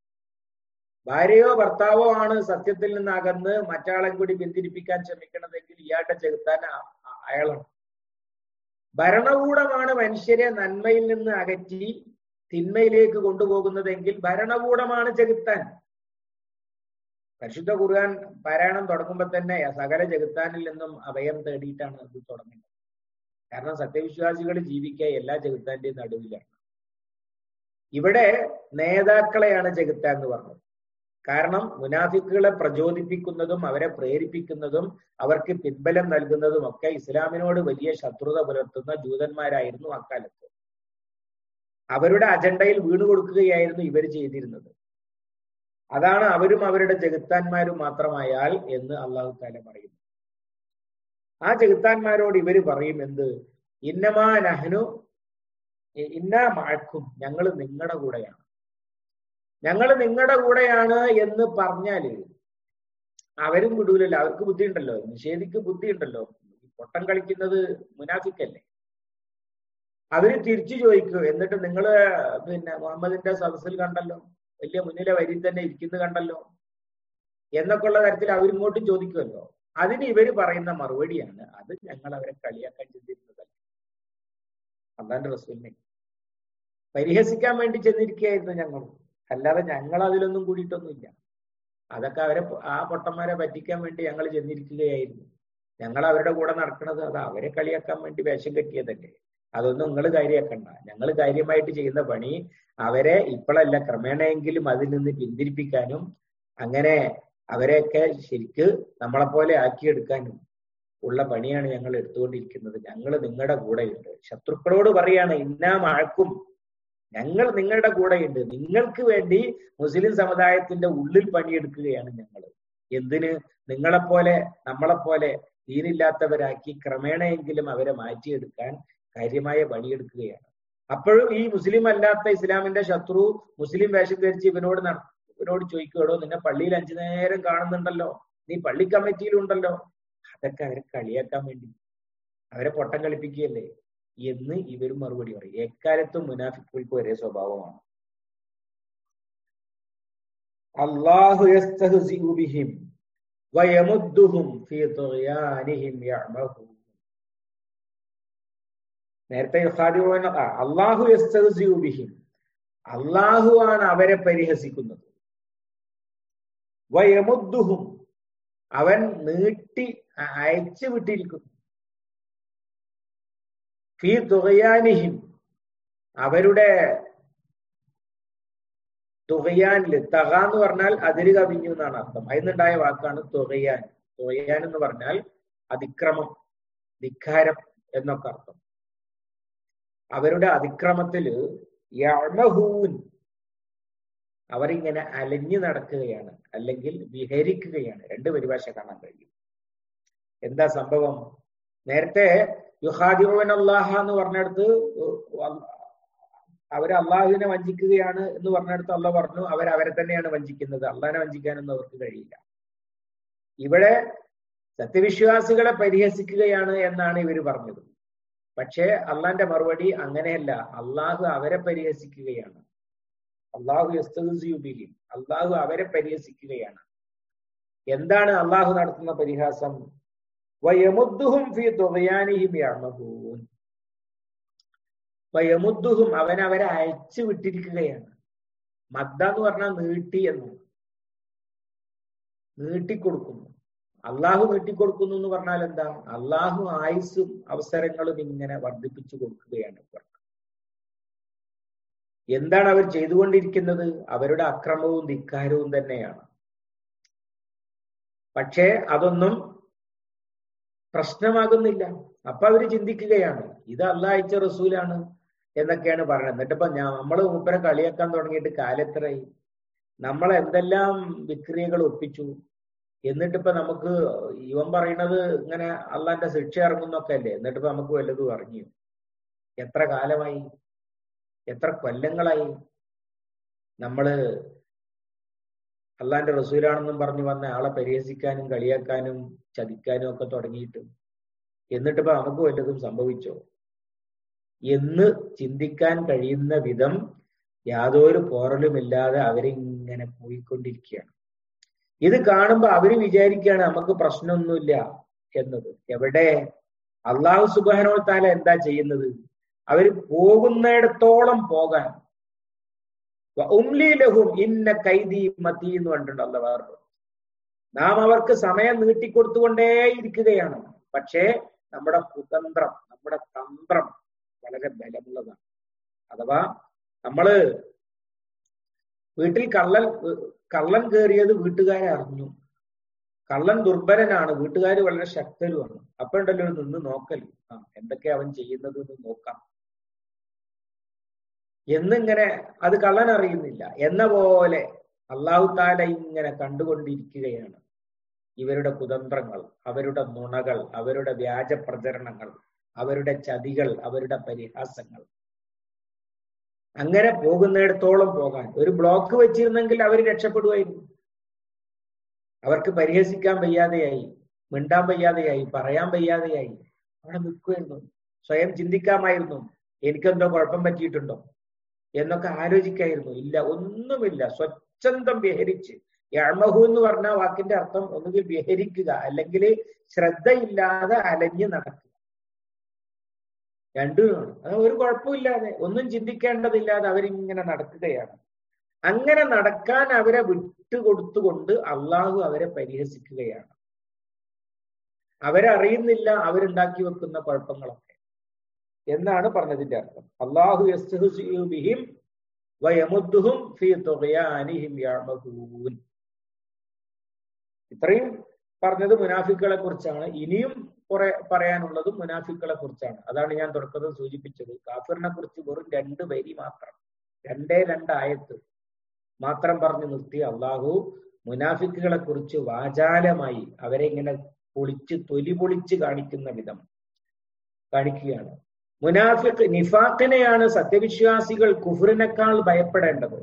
ഭാര്യയോ ഭർത്താവോ ആണ് സത്യത്തിൽ നിന്ന് അകന്ന് മറ്റാളെ കൂടി പിന്തിരിപ്പിക്കാൻ ശ്രമിക്കണതെങ്കിൽ ഇയാളുടെ ചെകുത്താൻ അയാളാണ് ഭരണകൂടമാണ് മനുഷ്യരെ നന്മയിൽ നിന്ന് അകറ്റി തിന്മയിലേക്ക് കൊണ്ടുപോകുന്നതെങ്കിൽ ഭരണകൂടമാണ് ചെകുത്താൻ പരിശുദ്ധ ഖുർആൻ പാരായണം തുടങ്ങുമ്പോൾ തന്നെ സകല ചെകുത്താനിൽ നിന്നും അഭയം തേടിയിട്ടാണ് അത് തുടങ്ങുന്നത് കാരണം സത്യവിശ്വാസികൾ ജീവിക്കുക എല്ലാ ചെകുത്താന്റെയും നടുവിലാണ് ഇവിടെ നേതാക്കളെയാണ് ചെകുത്താൻ എന്ന് പറഞ്ഞത് കാരണം മുനാഫിക്കുകളെ പ്രചോദിപ്പിക്കുന്നതും അവരെ പ്രേരിപ്പിക്കുന്നതും അവർക്ക് പിൻബലം നൽകുന്നതും ഒക്കെ ഇസ്ലാമിനോട് വലിയ ശത്രുത പുലർത്തുന്ന ജൂതന്മാരായിരുന്നു അക്കാലത്ത് അവരുടെ അജണ്ടയിൽ വീണു കൊടുക്കുകയായിരുന്നു ഇവർ ചെയ്തിരുന്നത് അതാണ് അവരും അവരുടെ ജഗത്താന്മാരും മാത്രമായാൽ എന്ന് അള്ളാഹു താല പറയുന്നു ആ ജഗത്താന്മാരോട് ഇവര് പറയും എന്ത് ഇന്നമാ നഹ്നു ഇന്നാ മഴക്കും ഞങ്ങൾ നിങ്ങളുടെ കൂടെയാണ് ഞങ്ങൾ നിങ്ങളുടെ കൂടെയാണ് എന്ന് പറഞ്ഞാല് അവരും വിടൂലല്ലോ അവർക്ക് ബുദ്ധി ഉണ്ടല്ലോ നിഷേധിക്ക് ബുദ്ധി ഉണ്ടല്ലോ പൊട്ടം കളിക്കുന്നത് മുനാഫിക്കല്ലേ അവര് തിരിച്ചു ചോദിക്കും എന്നിട്ട് നിങ്ങള് പിന്നെ മുഹമ്മദിന്റെ സദസ്സിൽ കണ്ടല്ലോ വലിയ മുന്നിലെ വരി തന്നെ ഇരിക്കുന്നത് കണ്ടല്ലോ എന്നൊക്കെ ഉള്ള തരത്തിൽ അവരിങ്ങോട്ടും ചോദിക്കുമല്ലോ അതിന് ഇവര് പറയുന്ന മറുപടിയാണ് അത് ഞങ്ങൾ അവരെ കളിയാക്കാൻ ചിന്തിരുന്നതല്ല അള്ളാന്റെ റസൂലിനെ പരിഹസിക്കാൻ വേണ്ടി ചെന്നിരിക്കുകയായിരുന്നു ഞങ്ങൾ അല്ലാതെ ഞങ്ങൾ അതിലൊന്നും കൂടിയിട്ടൊന്നുമില്ല അതൊക്കെ അവരെ ആ പൊട്ടന്മാരെ പറ്റിക്കാൻ വേണ്ടി ഞങ്ങൾ ചെന്നിരിക്കുകയായിരുന്നു ഞങ്ങൾ അവരുടെ കൂടെ നടക്കുന്നത് അത് അവരെ കളിയാക്കാൻ വേണ്ടി വേഷം കെട്ടിയതല്ലേ അതൊന്നും നിങ്ങൾ കാര്യമാക്കണ്ട ഞങ്ങൾ കാര്യമായിട്ട് ചെയ്യുന്ന പണി അവരെ ഇപ്പോഴല്ല ക്രമേണയെങ്കിലും അതിൽ നിന്ന് പിന്തിരിപ്പിക്കാനും അങ്ങനെ അവരെയൊക്കെ ശരിക്ക് നമ്മളെ പോലെ ആക്കിയെടുക്കാനും ഉള്ള പണിയാണ് ഞങ്ങൾ എടുത്തുകൊണ്ടിരിക്കുന്നത് ഞങ്ങൾ നിങ്ങളുടെ കൂടെയുണ്ട് ശത്രുക്കളോട് പറയാണ് ഇന്നാ മഴക്കും ഞങ്ങൾ നിങ്ങളുടെ കൂടെയുണ്ട് നിങ്ങൾക്ക് വേണ്ടി മുസ്ലിം സമുദായത്തിന്റെ ഉള്ളിൽ പണിയെടുക്കുകയാണ് ഞങ്ങൾ എന്തിന് നിങ്ങളെപ്പോലെ നമ്മളെപ്പോലെ ദീനില്ലാത്തവരാക്കി ക്രമേണയെങ്കിലും അവരെ മാറ്റിയെടുക്കാൻ കാര്യമായ പണിയെടുക്കുകയാണ് അപ്പോഴും ഈ മുസ്ലിം അല്ലാത്ത ഇസ്ലാമിന്റെ ശത്രു മുസ്ലിം വേഷം ധരിച്ച് ഇവനോട് ഇവനോട് ചോദിക്കുകയോ നിന്നെ പള്ളിയിൽ അഞ്ചു നേരം കാണുന്നുണ്ടല്ലോ നീ പള്ളി കമ്മിറ്റിയിലുണ്ടല്ലോ അതൊക്കെ അവരെ കളിയാക്കാൻ വേണ്ടി അവരെ പൊട്ടം കളിപ്പിക്കുകയല്ലേ എന്ന് ഇവരും മറുപടി പറയും എക്കാലത്തും മുനാഫിക്കുകൾക്ക് ഒരേ സ്വഭാവമാണ് അള്ളാഹു ബിഹിം വയമുദ്ദുഹും ഫീ തുഗ്യാനിഹിം യഅമഹൂൻ നേരത്തെ അള്ളാഹു ബിഹിം അള്ളാഹു ആണ് അവരെ പരിഹസിക്കുന്നത് വയമുദ്ദുഹും അവൻ നീട്ടി അയച്ചു വിട്ടിരിക്കുന്നു ഫീ തുകയാനിഹിം അവരുടെ തുകയാനില് തക എന്ന് പറഞ്ഞാൽ അതിര് കവിഞ്ഞു എന്നാണ് അർത്ഥം അതിനുണ്ടായ വാക്കാണ് തുകയാൻ തുകയാൻ എന്ന് പറഞ്ഞാൽ അതിക്രമം ധിക്കാരം എന്നൊക്കെ അർത്ഥം അവരുടെ അതിക്രമത്തില് യമഹൂൻ അവരിങ്ങനെ അലഞ്ഞു നടക്കുകയാണ് അല്ലെങ്കിൽ വിഹരിക്കുകയാണ് രണ്ട് പരിഭാഷ കാണാൻ കഴിയും എന്താ സംഭവം നേരത്തെ യുഹാദിറുവൻ അള്ളാഹ എന്ന് പറഞ്ഞെടുത്ത് അവര് അള്ളാഹുവിനെ വഞ്ചിക്കുകയാണ് എന്ന് പറഞ്ഞെടുത്ത് അള്ള പറഞ്ഞു അവർ അവരെ തന്നെയാണ് വഞ്ചിക്കുന്നത് അള്ളാഹിനെ വഞ്ചിക്കാനൊന്നും അവർക്ക് കഴിയില്ല ഇവിടെ സത്യവിശ്വാസികളെ പരിഹസിക്കുകയാണ് എന്നാണ് ഇവര് പറഞ്ഞത് പക്ഷേ അള്ളാന്റെ മറുപടി അങ്ങനെയല്ല അള്ളാഹു അവരെ പരിഹസിക്കുകയാണ് അള്ളാഹു യസ്തീബിഹിം അള്ളാഹു അവരെ പരിഹസിക്കുകയാണ് എന്താണ് അള്ളാഹു നടത്തുന്ന പരിഹാസം വയമുദ്ദുഹും ഫി തുകയാനിഹിം യമഹൂൻ വയമുദ്ദുഹും അവൻ അവരെ അയച്ചു വിട്ടിരിക്കുകയാണ് മദ്ദ എന്ന് പറഞ്ഞാൽ നീട്ടി എന്ന് നീട്ടിക്കൊടുക്കുന്നു അള്ളാഹു നീട്ടിക്കൊടുക്കുന്നു എന്ന് പറഞ്ഞാൽ എന്താ അള്ളാഹു ആയുസ്സും അവസരങ്ങളും ഇങ്ങനെ വർദ്ധിപ്പിച്ചു കൊടുക്കുകയാണ് ഇവർക്ക് എന്താണ് അവർ ചെയ്തുകൊണ്ടിരിക്കുന്നത് അവരുടെ അക്രമവും ധിക്കാരവും തന്നെയാണ് പക്ഷേ അതൊന്നും പ്രശ്നമാകുന്നില്ല അപ്പൊ അവര് ചിന്തിക്കുകയാണ് ഇത് അള്ളാഹ് അയച്ച റസൂലാണ് എന്നൊക്കെയാണ് പറയുന്നത് എന്നിട്ടിപ്പോ ഞാൻ നമ്മള് മൂപ്പരെ കളിയാക്കാൻ തുടങ്ങിയിട്ട് കാലെത്രയായി നമ്മൾ എന്തെല്ലാം വിക്രിയകൾ ഒപ്പിച്ചു എന്നിട്ടിപ്പോ നമുക്ക് ഇവൻ പറയണത് ഇങ്ങനെ അള്ളാന്റെ ശിക്ഷ ഇറങ്ങുന്നൊക്കെ അല്ലേ എന്നിട്ടിപ്പോ നമുക്ക് വല്ലതും അറിഞ്ഞു എത്ര കാലമായി എത്ര കൊല്ലങ്ങളായി നമ്മള് അള്ളാന്റെ റസൂലാണെന്നും പറഞ്ഞു വന്ന ആളെ പരിഹസിക്കാനും കളിയാക്കാനും ചതിക്കാനും ഒക്കെ തുടങ്ങിയിട്ട് എന്നിട്ടിപ്പോ നമുക്ക് വല്ലതും സംഭവിച്ചോ എന്ന് ചിന്തിക്കാൻ കഴിയുന്ന വിധം യാതൊരു പോറലുമില്ലാതെ അവരിങ്ങനെ പോയിക്കൊണ്ടിരിക്കുകയാണ് ഇത് കാണുമ്പോ അവര് വിചാരിക്കുകയാണ് നമുക്ക് പ്രശ്നമൊന്നുമില്ല എന്നത് എവിടെ അള്ളാഹു സുബാനോ താല എന്താ ചെയ്യുന്നത് അവര് പോകുന്നിടത്തോളം പോകാൻ ഉംലീലഹും ഇന്ന കൈദി മതി എന്ന് പറഞ്ഞിട്ടുണ്ട് അല്ല വേറെ നാം അവർക്ക് സമയം നീട്ടിക്കൊടുത്തുകൊണ്ടേ ഇരിക്കുകയാണ് പക്ഷേ നമ്മുടെ കുതന്ത്രം നമ്മുടെ തന്ത്രം വളരെ ബലമുള്ളതാണ് അഥവാ നമ്മള് വീട്ടിൽ കള്ളൻ കള്ളൻ കയറിയത് വീട്ടുകാരെ അറിഞ്ഞു കള്ളൻ ദുർബലനാണ് വീട്ടുകാർ വളരെ ശക്തരുമാണ് അപ്പൊ ഉണ്ടല്ലോ നിന്ന് നോക്കൽ ആ എന്തൊക്കെയാ അവൻ ചെയ്യുന്നത് എന്ന് നോക്കാം എന്നിങ്ങനെ അത് കള്ളൻ അറിയുന്നില്ല എന്ന പോലെ അള്ളാഹു താല ഇങ്ങനെ കണ്ടുകൊണ്ടിരിക്കുകയാണ് ഇവരുടെ കുതന്ത്രങ്ങൾ അവരുടെ നുണകൾ അവരുടെ വ്യാജ പ്രചരണങ്ങൾ അവരുടെ ചതികൾ അവരുടെ പരിഹാസങ്ങൾ അങ്ങനെ പോകുന്നിടത്തോളം പോകാൻ ഒരു ബ്ലോക്ക് വെച്ചിരുന്നെങ്കിൽ അവർ രക്ഷപ്പെടുമായിരുന്നു അവർക്ക് പരിഹസിക്കാൻ വയ്യാതെയായി മിണ്ടാൻ വയ്യാതെയായി പറയാൻ വയ്യാതെയായി അവിടെ നിൽക്കുമായിരുന്നു സ്വയം ചിന്തിക്കാമായിരുന്നു എനിക്കെന്തോ കുഴപ്പം പറ്റിയിട്ടുണ്ടോ എന്നൊക്കെ ആലോചിക്കായിരുന്നു ഇല്ല ഒന്നുമില്ല സ്വച്ഛന്തം വിഹരിച്ച് യമഹു എന്ന് പറഞ്ഞ വാക്കിന്റെ അർത്ഥം ഒന്നുകിൽ വിഹരിക്കുക അല്ലെങ്കിൽ ശ്രദ്ധയില്ലാതെ അലഞ്ഞു നടക്കുക രണ്ടുമാണ് അത് ഒരു കുഴപ്പമില്ലാതെ ഒന്നും ചിന്തിക്കേണ്ടതില്ലാതെ അവരിങ്ങനെ നടക്കുകയാണ് അങ്ങനെ നടക്കാൻ അവരെ വിട്ടുകൊടുത്തുകൊണ്ട് അള്ളാഹു അവരെ പരിഹസിക്കുകയാണ് അവരറിയുന്നില്ല അവരുണ്ടാക്കി വെക്കുന്ന കുഴപ്പങ്ങളൊക്കെ എന്നാണ് പറഞ്ഞതിന്റെ അർത്ഥം അള്ളാഹു ബിഹിം വയമുദ്ദുഹും ഫീ തുകയാനിഹിം യഅമഹൂൻ ഇത്രയും പറഞ്ഞത് മുനാഫിക്കുകളെ കുറിച്ചാണ് ഇനിയും കുറെ പറയാനുള്ളതും മുനാഫിക്കുകളെ കുറിച്ചാണ് അതാണ് ഞാൻ തുടക്കത്തിൽ സൂചിപ്പിച്ചത് കാഫിറിനെ കുറിച്ച് വെറും രണ്ട് വരി മാത്രം രണ്ടേ രണ്ടായത്ത് മാത്രം പറഞ്ഞു നിർത്തി അള്ളാഹു മുനാഫിക്കുകളെ കുറിച്ച് വാചാലമായി അവരെ ഇങ്ങനെ പൊളിച്ച് തൊലി പൊളിച്ച് കാണിക്കുന്ന വിധം കാണിക്കുകയാണ് മുനാഫിഖ് നിഫാഖിനെയാണ് സത്യവിശ്വാസികൾ കുഫറിനേക്കാൾ ഭയപ്പെടേണ്ടത്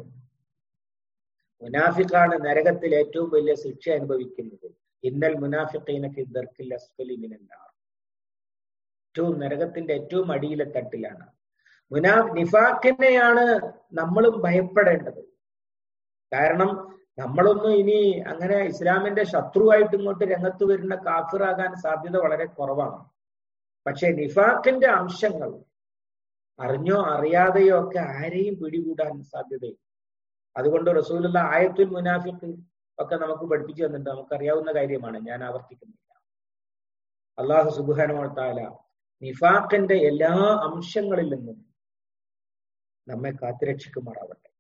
മുനാഫിഖാണ് നരകത്തിൽ ഏറ്റവും വലിയ ശിക്ഷ അനുഭവിക്കുന്നത് ഇന്നൽ മുനാഫിഖീനക്ക് ദർക്കിൽ അസ്ഫലി മിനന്നാർ ഏറ്റവും നരകത്തിന്റെ ഏറ്റവും അടിയിലെ തട്ടിലാണ് മുനാ നിഫാഖിനെയാണ് നമ്മളും ഭയപ്പെടേണ്ടത് കാരണം നമ്മളൊന്നും ഇനി അങ്ങനെ ഇസ്ലാമിന്റെ ശത്രുവായിട്ട് ഇങ്ങോട്ട് രംഗത്ത് വരുന്ന കാഫിറാകാൻ സാധ്യത വളരെ കുറവാണ് പക്ഷെ നിഫാഖിന്റെ അംശങ്ങൾ അറിഞ്ഞോ അറിയാതെയോ ഒക്കെ ആരെയും പിടികൂടാൻ സാധ്യതയുണ്ട് അതുകൊണ്ട് റസൂലുള്ള ആയത്തുൽ മുനാഫിഖ് ഒക്കെ നമുക്ക് പഠിപ്പിച്ചു തന്നിട്ട് നമുക്കറിയാവുന്ന കാര്യമാണ് ഞാൻ ആവർത്തിക്കുന്നില്ല അള്ളാഹു സുബാനുമാല നിഫാഖിന്റെ എല്ലാ അംശങ്ങളിൽ നിന്നും നമ്മെ കാത്തുരക്ഷിക്കുമാറാവട്ടെ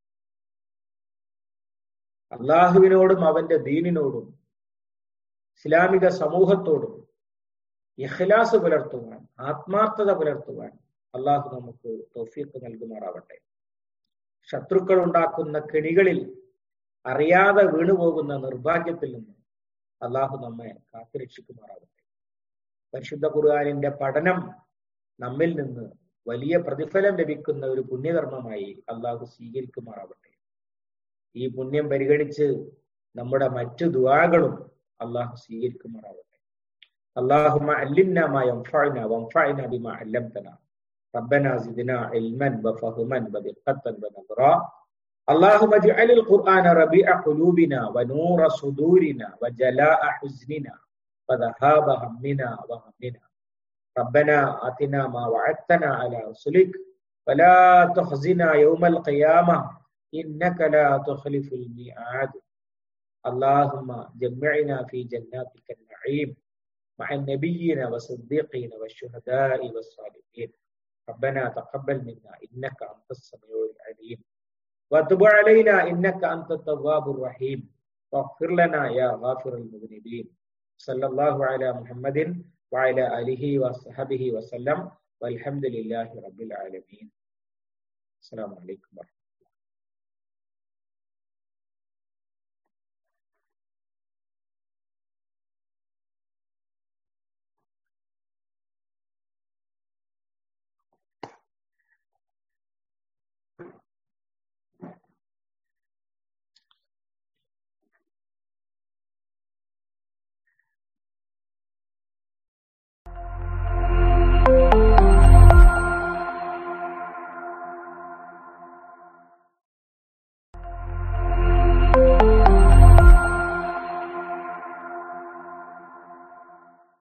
അള്ളാഹുവിനോടും അവന്റെ ദീനിനോടും ഇസ്ലാമിക സമൂഹത്തോടും ഇഖ്ലാസ് പുലർത്തുവാൻ ആത്മാർത്ഥത പുലർത്തുവാൻ അള്ളാഹു നമുക്ക് തോഫീക്ക് നൽകുമാറാവട്ടെ ശത്രുക്കൾ ഉണ്ടാക്കുന്ന കെണികളിൽ അറിയാതെ വീണുപോകുന്ന നിർഭാഗ്യത്തിൽ നിന്ന് അള്ളാഹു നമ്മെ കാത്തുരക്ഷിക്കുമാറാവട്ടെ പരിശുദ്ധ ഖുർആാനിന്റെ പഠനം നമ്മിൽ നിന്ന് വലിയ പ്രതിഫലം ലഭിക്കുന്ന ഒരു പുണ്യകർമ്മമായി അള്ളാഹു സ്വീകരിക്കുമാറാവട്ടെ ഈ പുണ്യം പരിഗണിച്ച് നമ്മുടെ മറ്റു ദുആകളും അള്ളാഹു സ്വീകരിക്കുമാറാവട്ടെ اللهم علمنا ما ينفعنا وانفعنا بما علمتنا ربنا زدنا علما وفهما ودقة ونظرا اللهم اجعل القرآن ربيع قلوبنا ونور صدورنا وجلاء حزننا وذهاب همنا وهمنا ربنا آتنا ما وعدتنا على رسلك ولا تخزنا يوم القيامة إنك لا تخلف الميعاد اللهم جمعنا في جناتك النعيم مع النبيين والصديقين والشهداء والصالحين ربنا تقبل منا إنك أنت السميع العليم وتب علينا إنك أنت التواب الرحيم واغفر لنا يا غافر المذنبين صلى الله على محمد وعلى آله وصحبه وسلم والحمد لله رب العالمين السلام عليكم ورحمة